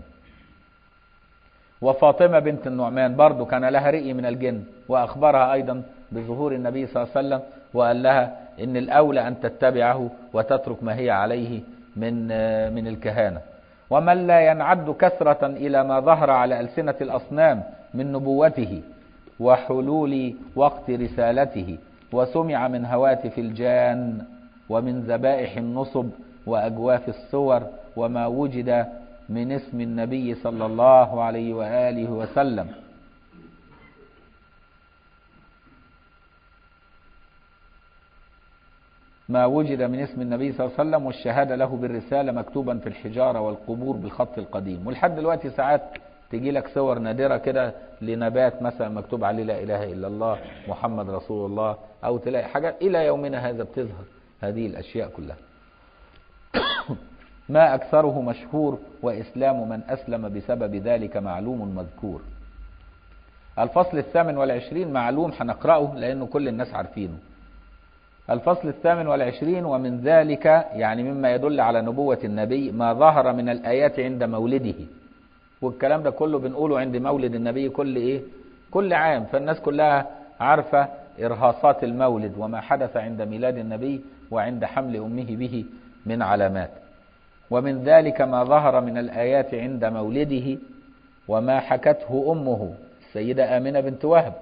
وفاطمة بنت النعمان برضو كان لها رئي من الجن وأخبرها أيضا بظهور النبي صلى الله عليه وسلم وقال لها إن الأولى أن تتبعه وتترك ما هي عليه من من الكهانة ومن لا ينعد كثرة إلى ما ظهر على ألسنة الأصنام من نبوته وحلول وقت رسالته وسمع من هواتف الجان ومن ذبائح النصب وأجواف الصور وما وجد من اسم النبي صلى الله عليه وآله وسلم ما وجد من اسم النبي صلى الله عليه وسلم والشهادة له بالرسالة مكتوبا في الحجارة والقبور بالخط القديم ولحد دلوقتي ساعات تجي لك صور نادرة كده لنبات مثلا مكتوب عليه لا إله إلا الله محمد رسول الله أو تلاقي حاجات إلى يومنا هذا بتظهر هذه الأشياء كلها ما أكثره مشهور وإسلام من أسلم بسبب ذلك معلوم مذكور الفصل الثامن والعشرين معلوم هنقرأه لأنه كل الناس عارفينه الفصل الثامن والعشرين ومن ذلك يعني مما يدل على نبوة النبي ما ظهر من الآيات عند مولده والكلام ده كله بنقوله عند مولد النبي كل إيه كل عام فالناس كلها عارفة إرهاصات المولد وما حدث عند ميلاد النبي وعند حمل أمه به من علامات ومن ذلك ما ظهر من الآيات عند مولده وما حكته أمه السيدة آمنة بنت وهب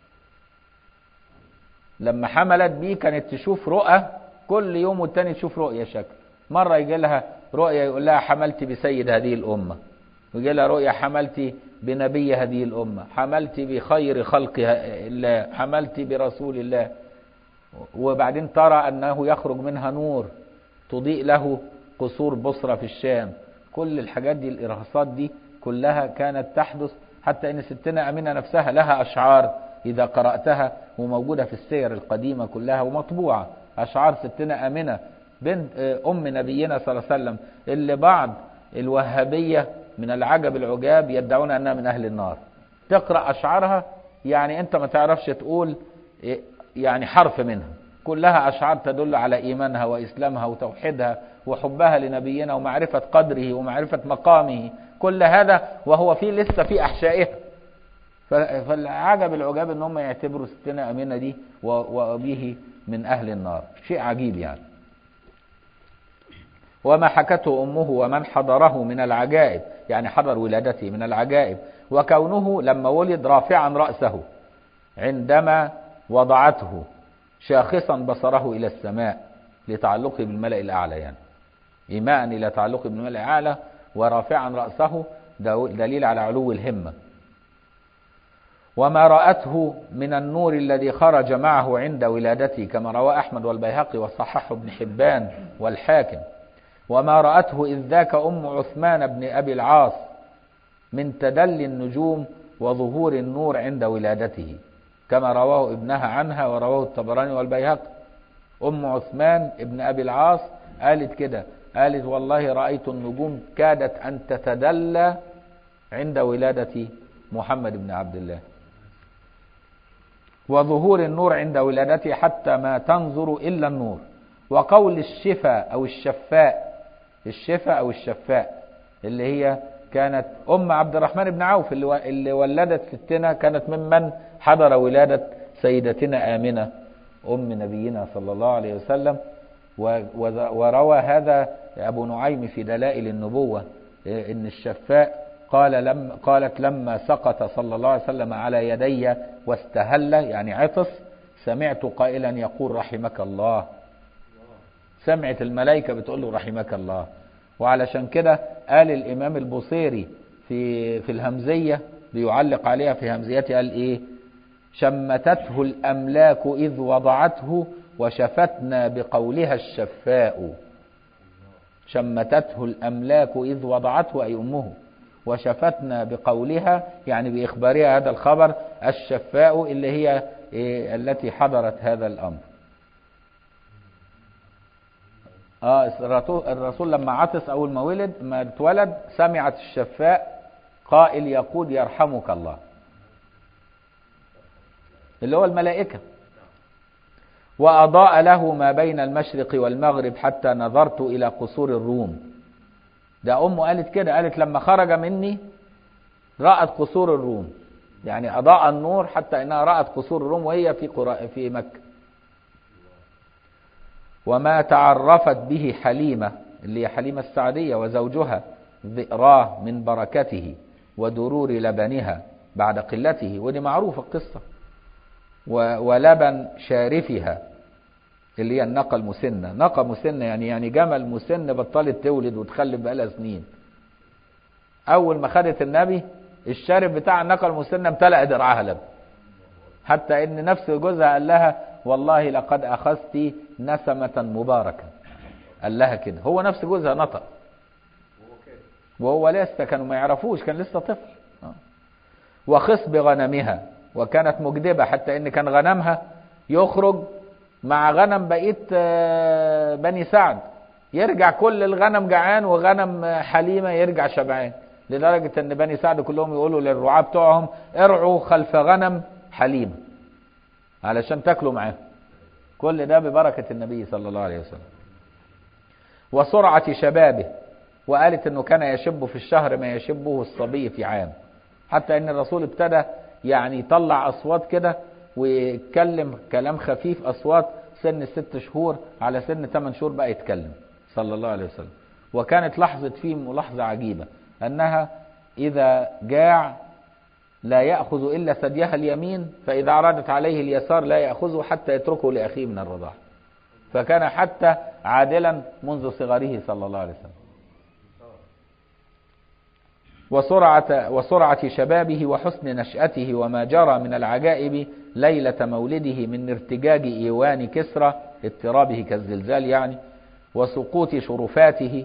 لما حملت بيه كانت تشوف رؤى كل يوم والتاني تشوف رؤية شكل مرة يجي لها رؤية يقول لها حملت بسيد هذه الأمة ويجي لها رؤية حملت بنبي هذه الأمة حملت بخير خلق الله حملت برسول الله وبعدين ترى أنه يخرج منها نور تضيء له قصور بصرة في الشام كل الحاجات دي الإرهاصات دي كلها كانت تحدث حتى أن ستنا أمينة نفسها لها أشعار إذا قرأتها وموجودة في السير القديمة كلها ومطبوعة أشعار ستنا أمينة بنت أم نبينا صلى الله عليه وسلم اللي بعض الوهابية من العجب العجاب يدعون أنها من أهل النار تقرأ أشعارها يعني أنت ما تعرفش تقول يعني حرف منها كلها أشعار تدل على إيمانها وإسلامها وتوحيدها وحبها لنبينا ومعرفة قدره ومعرفة مقامه كل هذا وهو في لسه في أحشائها فالعجب العجاب ان هم يعتبروا ستنا امينه دي وابيه من اهل النار شيء عجيب يعني وما حكته امه ومن حضره من العجائب يعني حضر ولادته من العجائب وكونه لما ولد رافعا راسه عندما وضعته شاخصا بصره الى السماء لتعلقه بالملأ الاعلى يعني ايماء الى تعلقه بالملأ الاعلى ورافعا راسه دليل على علو الهمه وما رأته من النور الذي خرج معه عند ولادته كما روى أحمد والبيهقي وصححه ابن حبان والحاكم وما رأته إذ ذاك أم عثمان بن أبي العاص من تدلي النجوم وظهور النور عند ولادته كما رواه ابنها عنها ورواه الطبراني والبيهقي أم عثمان ابن أبي العاص قالت كده قالت والله رأيت النجوم كادت أن تتدلى عند ولادة محمد بن عبد الله وظهور النور عند ولادته حتى ما تنظر إلا النور وقول الشفاء أو الشفاء الشفاء أو الشفاء اللي هي كانت أم عبد الرحمن بن عوف اللي, اللي ولدت ستنا كانت ممن حضر ولادة سيدتنا آمنة أم نبينا صلى الله عليه وسلم وروى هذا أبو نعيم في دلائل النبوة إن الشفاء قال لم قالت لما سقط صلى الله عليه وسلم على يدي واستهل يعني عطس سمعت قائلا يقول رحمك الله سمعت الملائكة بتقول له رحمك الله وعلشان كده قال الإمام البصيري في في الهمزية بيعلق عليها في همزيته قال إيه شمتته الأملاك إذ وضعته وشفتنا بقولها الشفاء شمتته الأملاك إذ وضعته أي أمه وشفتنا بقولها يعني بإخبارها هذا الخبر الشفاء اللي هي إيه التي حضرت هذا الأمر آه الرسول لما عطس أول ما ولد ما اتولد سمعت الشفاء قائل يقول يرحمك الله اللي هو الملائكة وأضاء له ما بين المشرق والمغرب حتى نظرت إلى قصور الروم ده أمه قالت كده قالت لما خرج مني رأت قصور الروم يعني أضاء النور حتى إنها رأت قصور الروم وهي في قرى في مكة وما تعرفت به حليمة اللي هي حليمة السعدية وزوجها ذئراه من بركته ودرور لبنها بعد قلته ودي معروفة القصة ولبن شارفها اللي هي الناقة المسنة ناقة مسنة يعني يعني جمل مسن بطلت تولد وتخلف بقالها سنين أول ما خدت النبي الشارب بتاع الناقة المسنة امتلأ درعها لبن حتى إن نفس جوزها قال لها والله لقد أخذت نسمة مباركة قال لها كده هو نفس جوزها نطق وهو لسه كانوا ما يعرفوش كان لسه طفل آه. وخصب غنمها وكانت مجدبة حتى ان كان غنمها يخرج مع غنم بقية آه، بني سعد يرجع كل الغنم جعان وغنم آه، حليمة يرجع شبعان لدرجة ان بني سعد كلهم يقولوا للرعاة بتوعهم ارعوا خلف غنم حليمة علشان تاكلوا معاه كل ده ببركة النبي صلى الله عليه وسلم وسرعة شبابه وقالت انه كان يشب في الشهر ما يشبه الصبي في عام حتى ان الرسول ابتدى يعني يطلع اصوات كده ويتكلم كلام خفيف اصوات سن ست شهور على سن ثمان شهور بقى يتكلم صلى الله عليه وسلم وكانت لحظة فيه ملاحظة عجيبة انها اذا جاع لا يأخذ إلا ثديها اليمين فإذا عرضت عليه اليسار لا يأخذه حتى يتركه لأخيه من الرضاعة فكان حتى عادلا منذ صغره صلى الله عليه وسلم وسرعة, وسرعة شبابه وحسن نشأته وما جرى من العجائب ليلة مولده من ارتجاج إيوان كسرى اضطرابه كالزلزال يعني وسقوط شرفاته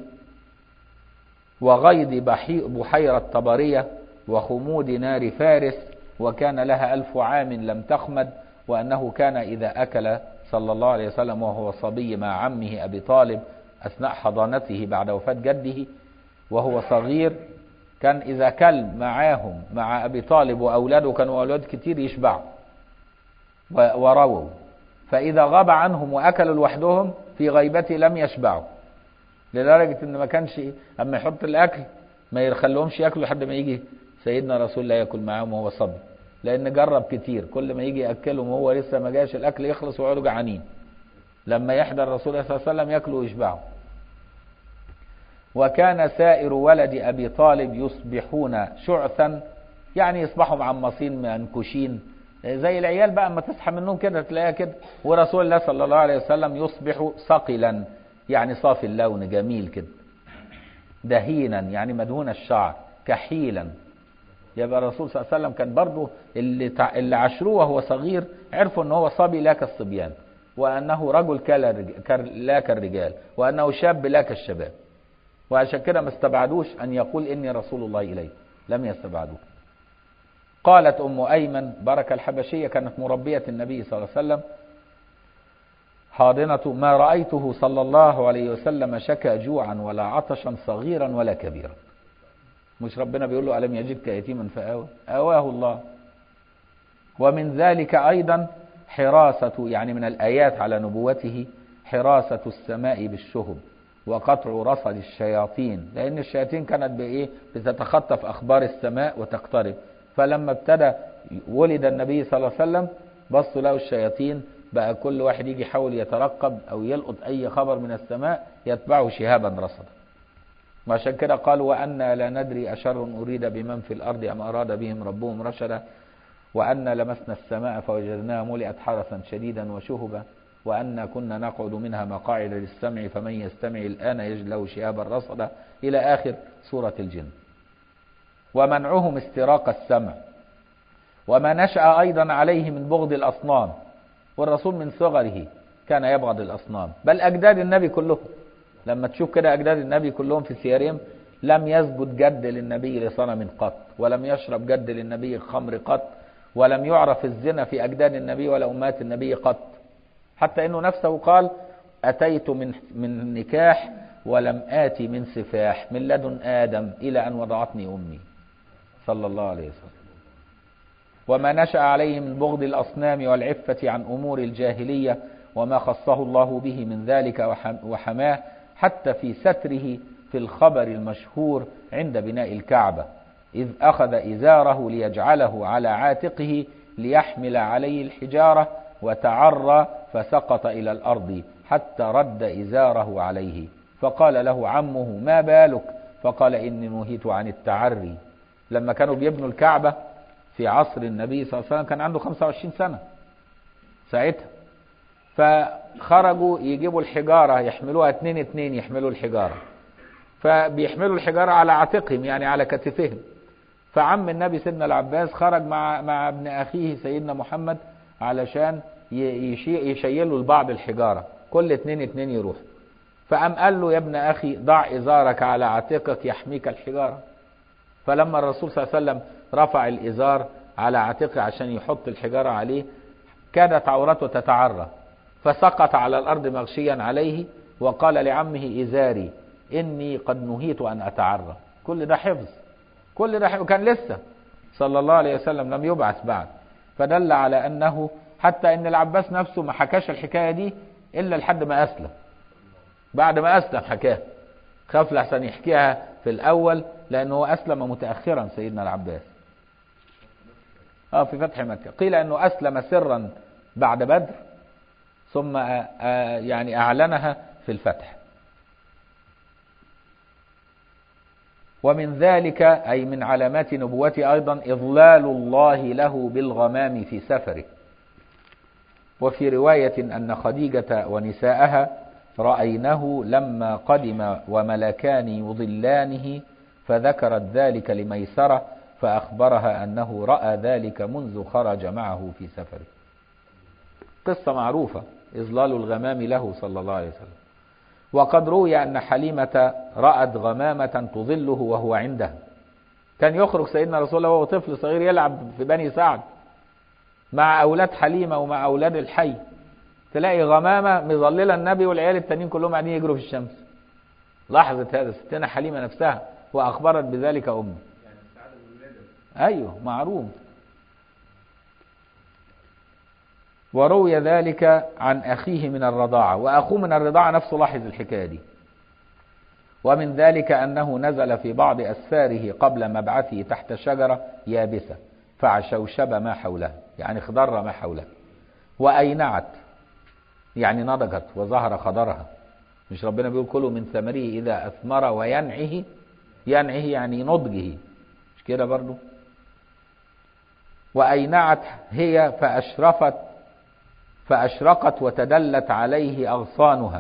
وغيض بحي- بحيرة طبرية وخمود نار فارس وكان لها ألف عام لم تخمد وأنه كان إذا أكل صلى الله عليه وسلم وهو صبي مع عمه أبي طالب أثناء حضانته بعد وفاة جده وهو صغير كان إذا كل معاهم مع أبي طالب وأولاده كانوا أولاد كتير يشبعوا و- ورووا فإذا غاب عنهم وأكلوا لوحدهم في غيبته لم يشبعوا لدرجة إن ما كانش أما يحط الأكل ما يخليهمش ياكلوا لحد ما يجي سيدنا رسول الله ياكل معاهم وهو صبي لأن جرب كتير كل ما يجي يأكلهم وهو لسه ما جاش الأكل يخلص ويقعدوا جعانين لما يحضر رسول الله صلى الله عليه وسلم ياكلوا ويشبعوا وكان سائر ولد أبي طالب يصبحون شعثا يعني يصبحوا معمصين منكوشين زي العيال بقى اما تصحى من النوم كده تلاقيها كده ورسول الله صلى الله عليه وسلم يصبح صقلا يعني صافي اللون جميل كده دهينا يعني مدهون الشعر كحيلا يبقى الرسول صلى الله عليه وسلم كان برضه اللي تع... اللي عاشروه وهو صغير عرفوا ان هو صبي لا كالصبيان وانه رجل كالرج- كال- لا كالرجال وانه شاب لا كالشباب وعشان كده ما استبعدوش ان يقول اني رسول الله اليه لم يستبعدوه قالت ام ايمن بركه الحبشيه كانت مربيه النبي صلى الله عليه وسلم حاضنة ما رأيته صلى الله عليه وسلم شكى جوعا ولا عطشا صغيرا ولا كبيرا مش ربنا بيقول له ألم يجدك يتيما فآوى آواه الله ومن ذلك أيضا حراسة يعني من الآيات على نبوته حراسة السماء بالشهب وقطع رصد الشياطين لأن الشياطين كانت بإيه بتتخطف أخبار السماء وتقترب فلما ابتدى ولد النبي صلى الله عليه وسلم بصوا له الشياطين بقى كل واحد يجي يحاول يترقب أو يلقط أي خبر من السماء يتبعه شهابا رصدا وعشان كده قال وأنا لا ندري أشر أريد بمن في الأرض أم أراد بهم ربهم رشدا وأنا لمسنا السماء فوجدناها ملئت حرسا شديدا وشهبا وأنا كنا نقعد منها مقاعد للسمع فمن يستمع الآن يجد له شهابا رصدا إلى آخر سورة الجن ومنعهم استراق السمع وما نشأ أيضا عليه من بغض الأصنام والرسول من صغره كان يبغض الأصنام بل أجداد النبي كلهم لما تشوف كده أجداد النبي كلهم في سيرهم لم يسجد جد للنبي لصنم قط ولم يشرب جد للنبي خمر قط ولم يعرف الزنا في أجداد النبي ولا أمهات النبي قط حتى أنه نفسه قال أتيت من من نكاح ولم آتي من سفاح من لدن آدم إلى أن وضعتني أمي صلى الله عليه وسلم وما نشأ عليه من بغض الأصنام والعفة عن أمور الجاهلية وما خصه الله به من ذلك وحم- وحماه حتى في ستره في الخبر المشهور عند بناء الكعبة إذ أخذ إزاره ليجعله على عاتقه ليحمل عليه الحجارة وتعرى فسقط إلى الأرض حتى رد إزاره عليه فقال له عمه ما بالك فقال إني نهيت عن التعري لما كانوا بيبنوا الكعبة في عصر النبي صلى الله عليه وسلم كان عنده 25 سنة ساعتها فخرجوا يجيبوا الحجارة يحملوها اتنين اتنين يحملوا الحجارة فبيحملوا الحجارة على عاتقهم يعني على كتفهم فعم النبي سيدنا العباس خرج مع مع ابن أخيه سيدنا محمد علشان ي- يشي- يشيلوا لبعض الحجارة كل اتنين اتنين يروحوا فقام قال له يا ابن أخي ضع إزارك على عاتقك يحميك الحجارة فلما الرسول صلى الله عليه وسلم رفع الإزار على عاتقه عشان يحط الحجارة عليه كادت عورته تتعرى فسقط على الأرض مغشيا عليه وقال لعمه إزاري إني قد نهيت أن أتعرى كل ده حفظ كل ده حفظ كان لسه صلى الله عليه وسلم لم يبعث بعد فدل على أنه حتى أن العباس نفسه ما حكاش الحكاية دي إلا لحد ما أسلم بعد ما أسلم حكاها خاف لحسن يحكيها في الأول لأنه أسلم متأخرا سيدنا العباس آه في فتح مكة قيل أنه أسلم سرا بعد بدر ثم يعني أعلنها في الفتح ومن ذلك أي من علامات نبوته أيضا إضلال الله له بالغمام في سفره وفي رواية أن خديجة ونساءها رأينه لما قدم وملكان يضلانه فذكرت ذلك لميسرة فأخبرها أنه رأى ذلك منذ خرج معه في سفره قصة معروفة إضلال الغمام له صلى الله عليه وسلم وقد روي أن حليمة رأت غمامة تظله وهو عندها كان يخرج سيدنا رسول الله وهو طفل صغير يلعب في بني سعد مع أولاد حليمة ومع أولاد الحي تلاقي غمامة مظللة النبي والعيال التانيين كلهم قاعدين يجروا في الشمس لاحظت هذا ستنا حليمة نفسها وأخبرت بذلك أمه أيوه معروف وروي ذلك عن أخيه من الرضاعة وأخوه من الرضاعة نفسه لاحظ الحكاية دي ومن ذلك أنه نزل في بعض أسفاره قبل مبعثه تحت شجرة يابسة فعشوشب ما حولها يعني خضر ما حولها وأينعت يعني نضجت وظهر خضرها مش ربنا بيقول كلوا من ثمره إذا أثمر وينعه ينعه يعني نضجه مش كده برضو وأينعت هي فأشرفت فأشرقت وتدلت عليه أغصانها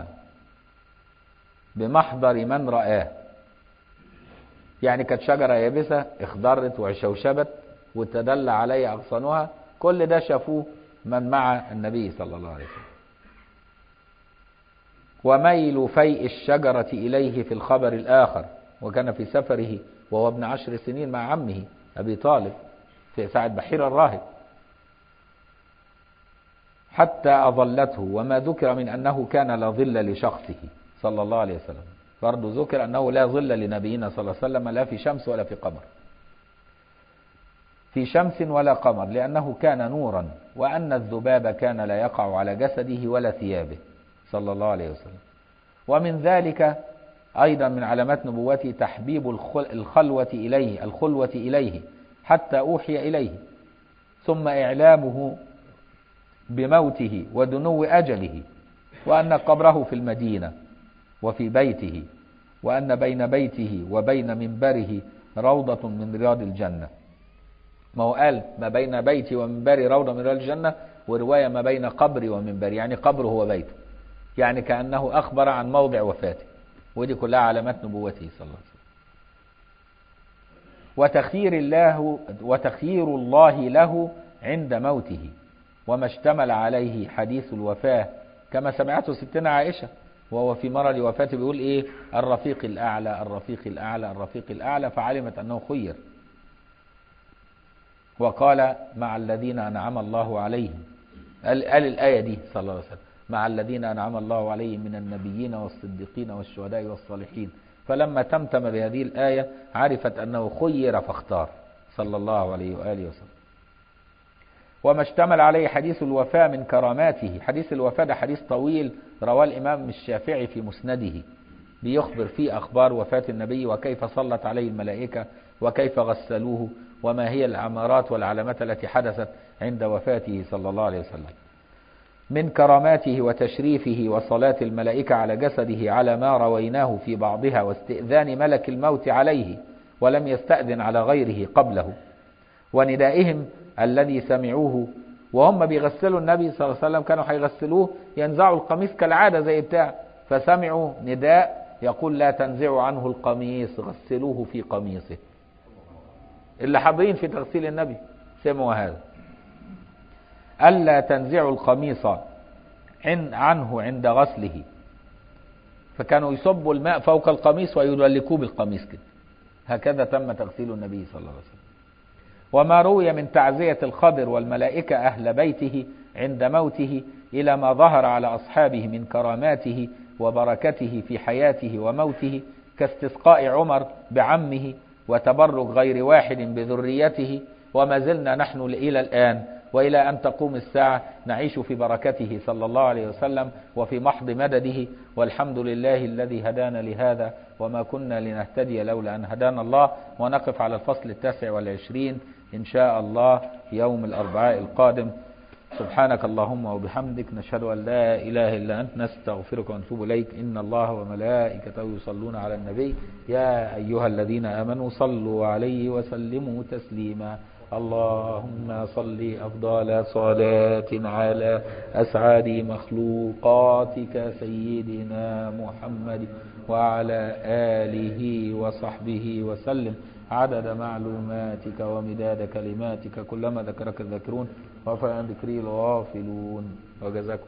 بمحضر من رآه يعني كانت شجرة يابسة اخضرت وشوشبت وتدل عليه أغصانها كل ده شافوه من مع النبي صلى الله عليه وسلم وميل فيء الشجرة إليه في الخبر الآخر وكان في سفره وهو ابن عشر سنين مع عمه أبي طالب في ساعة بحير الراهب حتى أظلته وما ذكر من أنه كان لا ظل لشخصه صلى الله عليه وسلم برضه ذكر أنه لا ظل لنبينا صلى الله عليه وسلم لا في شمس ولا في قمر في شمس ولا قمر لأنه كان نورا وأن الذباب كان لا يقع على جسده ولا ثيابه صلى الله عليه وسلم ومن ذلك أيضا من علامات نبوته تحبيب الخلوة إليه الخلوة إليه حتى أوحي إليه ثم إعلامه بموته ودنو أجله وأن قبره في المدينة وفي بيته وأن بين بيته وبين منبره روضة من رياض الجنة ما هو قال ما بين بيتي ومنبري روضة من رياض الجنة ورواية ما بين قبري ومنبري يعني قبره هو بيته يعني كأنه أخبر عن موضع وفاته ودي كلها علامات نبوته صلى الله عليه وسلم وتخيير الله وتخيير الله له عند موته وما اشتمل عليه حديث الوفاة كما سمعته ستنا عائشة وهو في مرض وفاته بيقول ايه الرفيق الأعلى الرفيق الأعلى الرفيق الأعلى فعلمت أنه خير وقال مع الذين أنعم الله عليهم قال, قال الآية دي صلى الله عليه وسلم مع الذين أنعم الله عليهم من النبيين والصديقين والشهداء والصالحين فلما تمتم بهذه الآية عرفت أنه خير فاختار صلى الله عليه وآله وسلم وما اشتمل عليه حديث الوفاة من كراماته حديث الوفاة ده حديث طويل رواه الإمام الشافعي في مسنده بيخبر فيه أخبار وفاة النبي وكيف صلت عليه الملائكة وكيف غسلوه وما هي العمارات والعلامات التي حدثت عند وفاته صلى الله عليه وسلم من كراماته وتشريفه وصلاة الملائكة على جسده على ما رويناه في بعضها واستئذان ملك الموت عليه ولم يستأذن على غيره قبله وندائهم الذي سمعوه وهم بيغسلوا النبي صلى الله عليه وسلم كانوا هيغسلوه ينزعوا القميص كالعادة زي بتاع فسمعوا نداء يقول لا تنزعوا عنه القميص غسلوه في قميصه اللي حاضرين في تغسيل النبي سمعوا هذا ألا تنزعوا القميص عنه عند غسله فكانوا يصبوا الماء فوق القميص ويدلكوه بالقميص كده هكذا تم تغسيل النبي صلى الله عليه وسلم وما روي من تعزية الخضر والملائكة أهل بيته عند موته إلى ما ظهر على أصحابه من كراماته وبركته في حياته وموته كاستسقاء عمر بعمه وتبرك غير واحد بذريته وما زلنا نحن إلى الآن وإلى أن تقوم الساعة نعيش في بركته صلى الله عليه وسلم وفي محض مدده والحمد لله الذي هدانا لهذا وما كنا لنهتدي لولا أن هدانا الله ونقف على الفصل التاسع والعشرين إن شاء الله يوم الأربعاء القادم سبحانك اللهم وبحمدك نشهد أن لا إله إلا أنت نستغفرك ونتوب إليك إن الله وملائكته يصلون على النبي يا أيها الذين آمنوا صلوا عليه وسلموا تسليما اللهم صل أفضل صلاة على أسعد مخلوقاتك سيدنا محمد وعلى آله وصحبه وسلم عدد معلوماتك ومداد كلماتك كلما ذكرك الذاكرون وفى عن ذكري الغافلون وجزاكم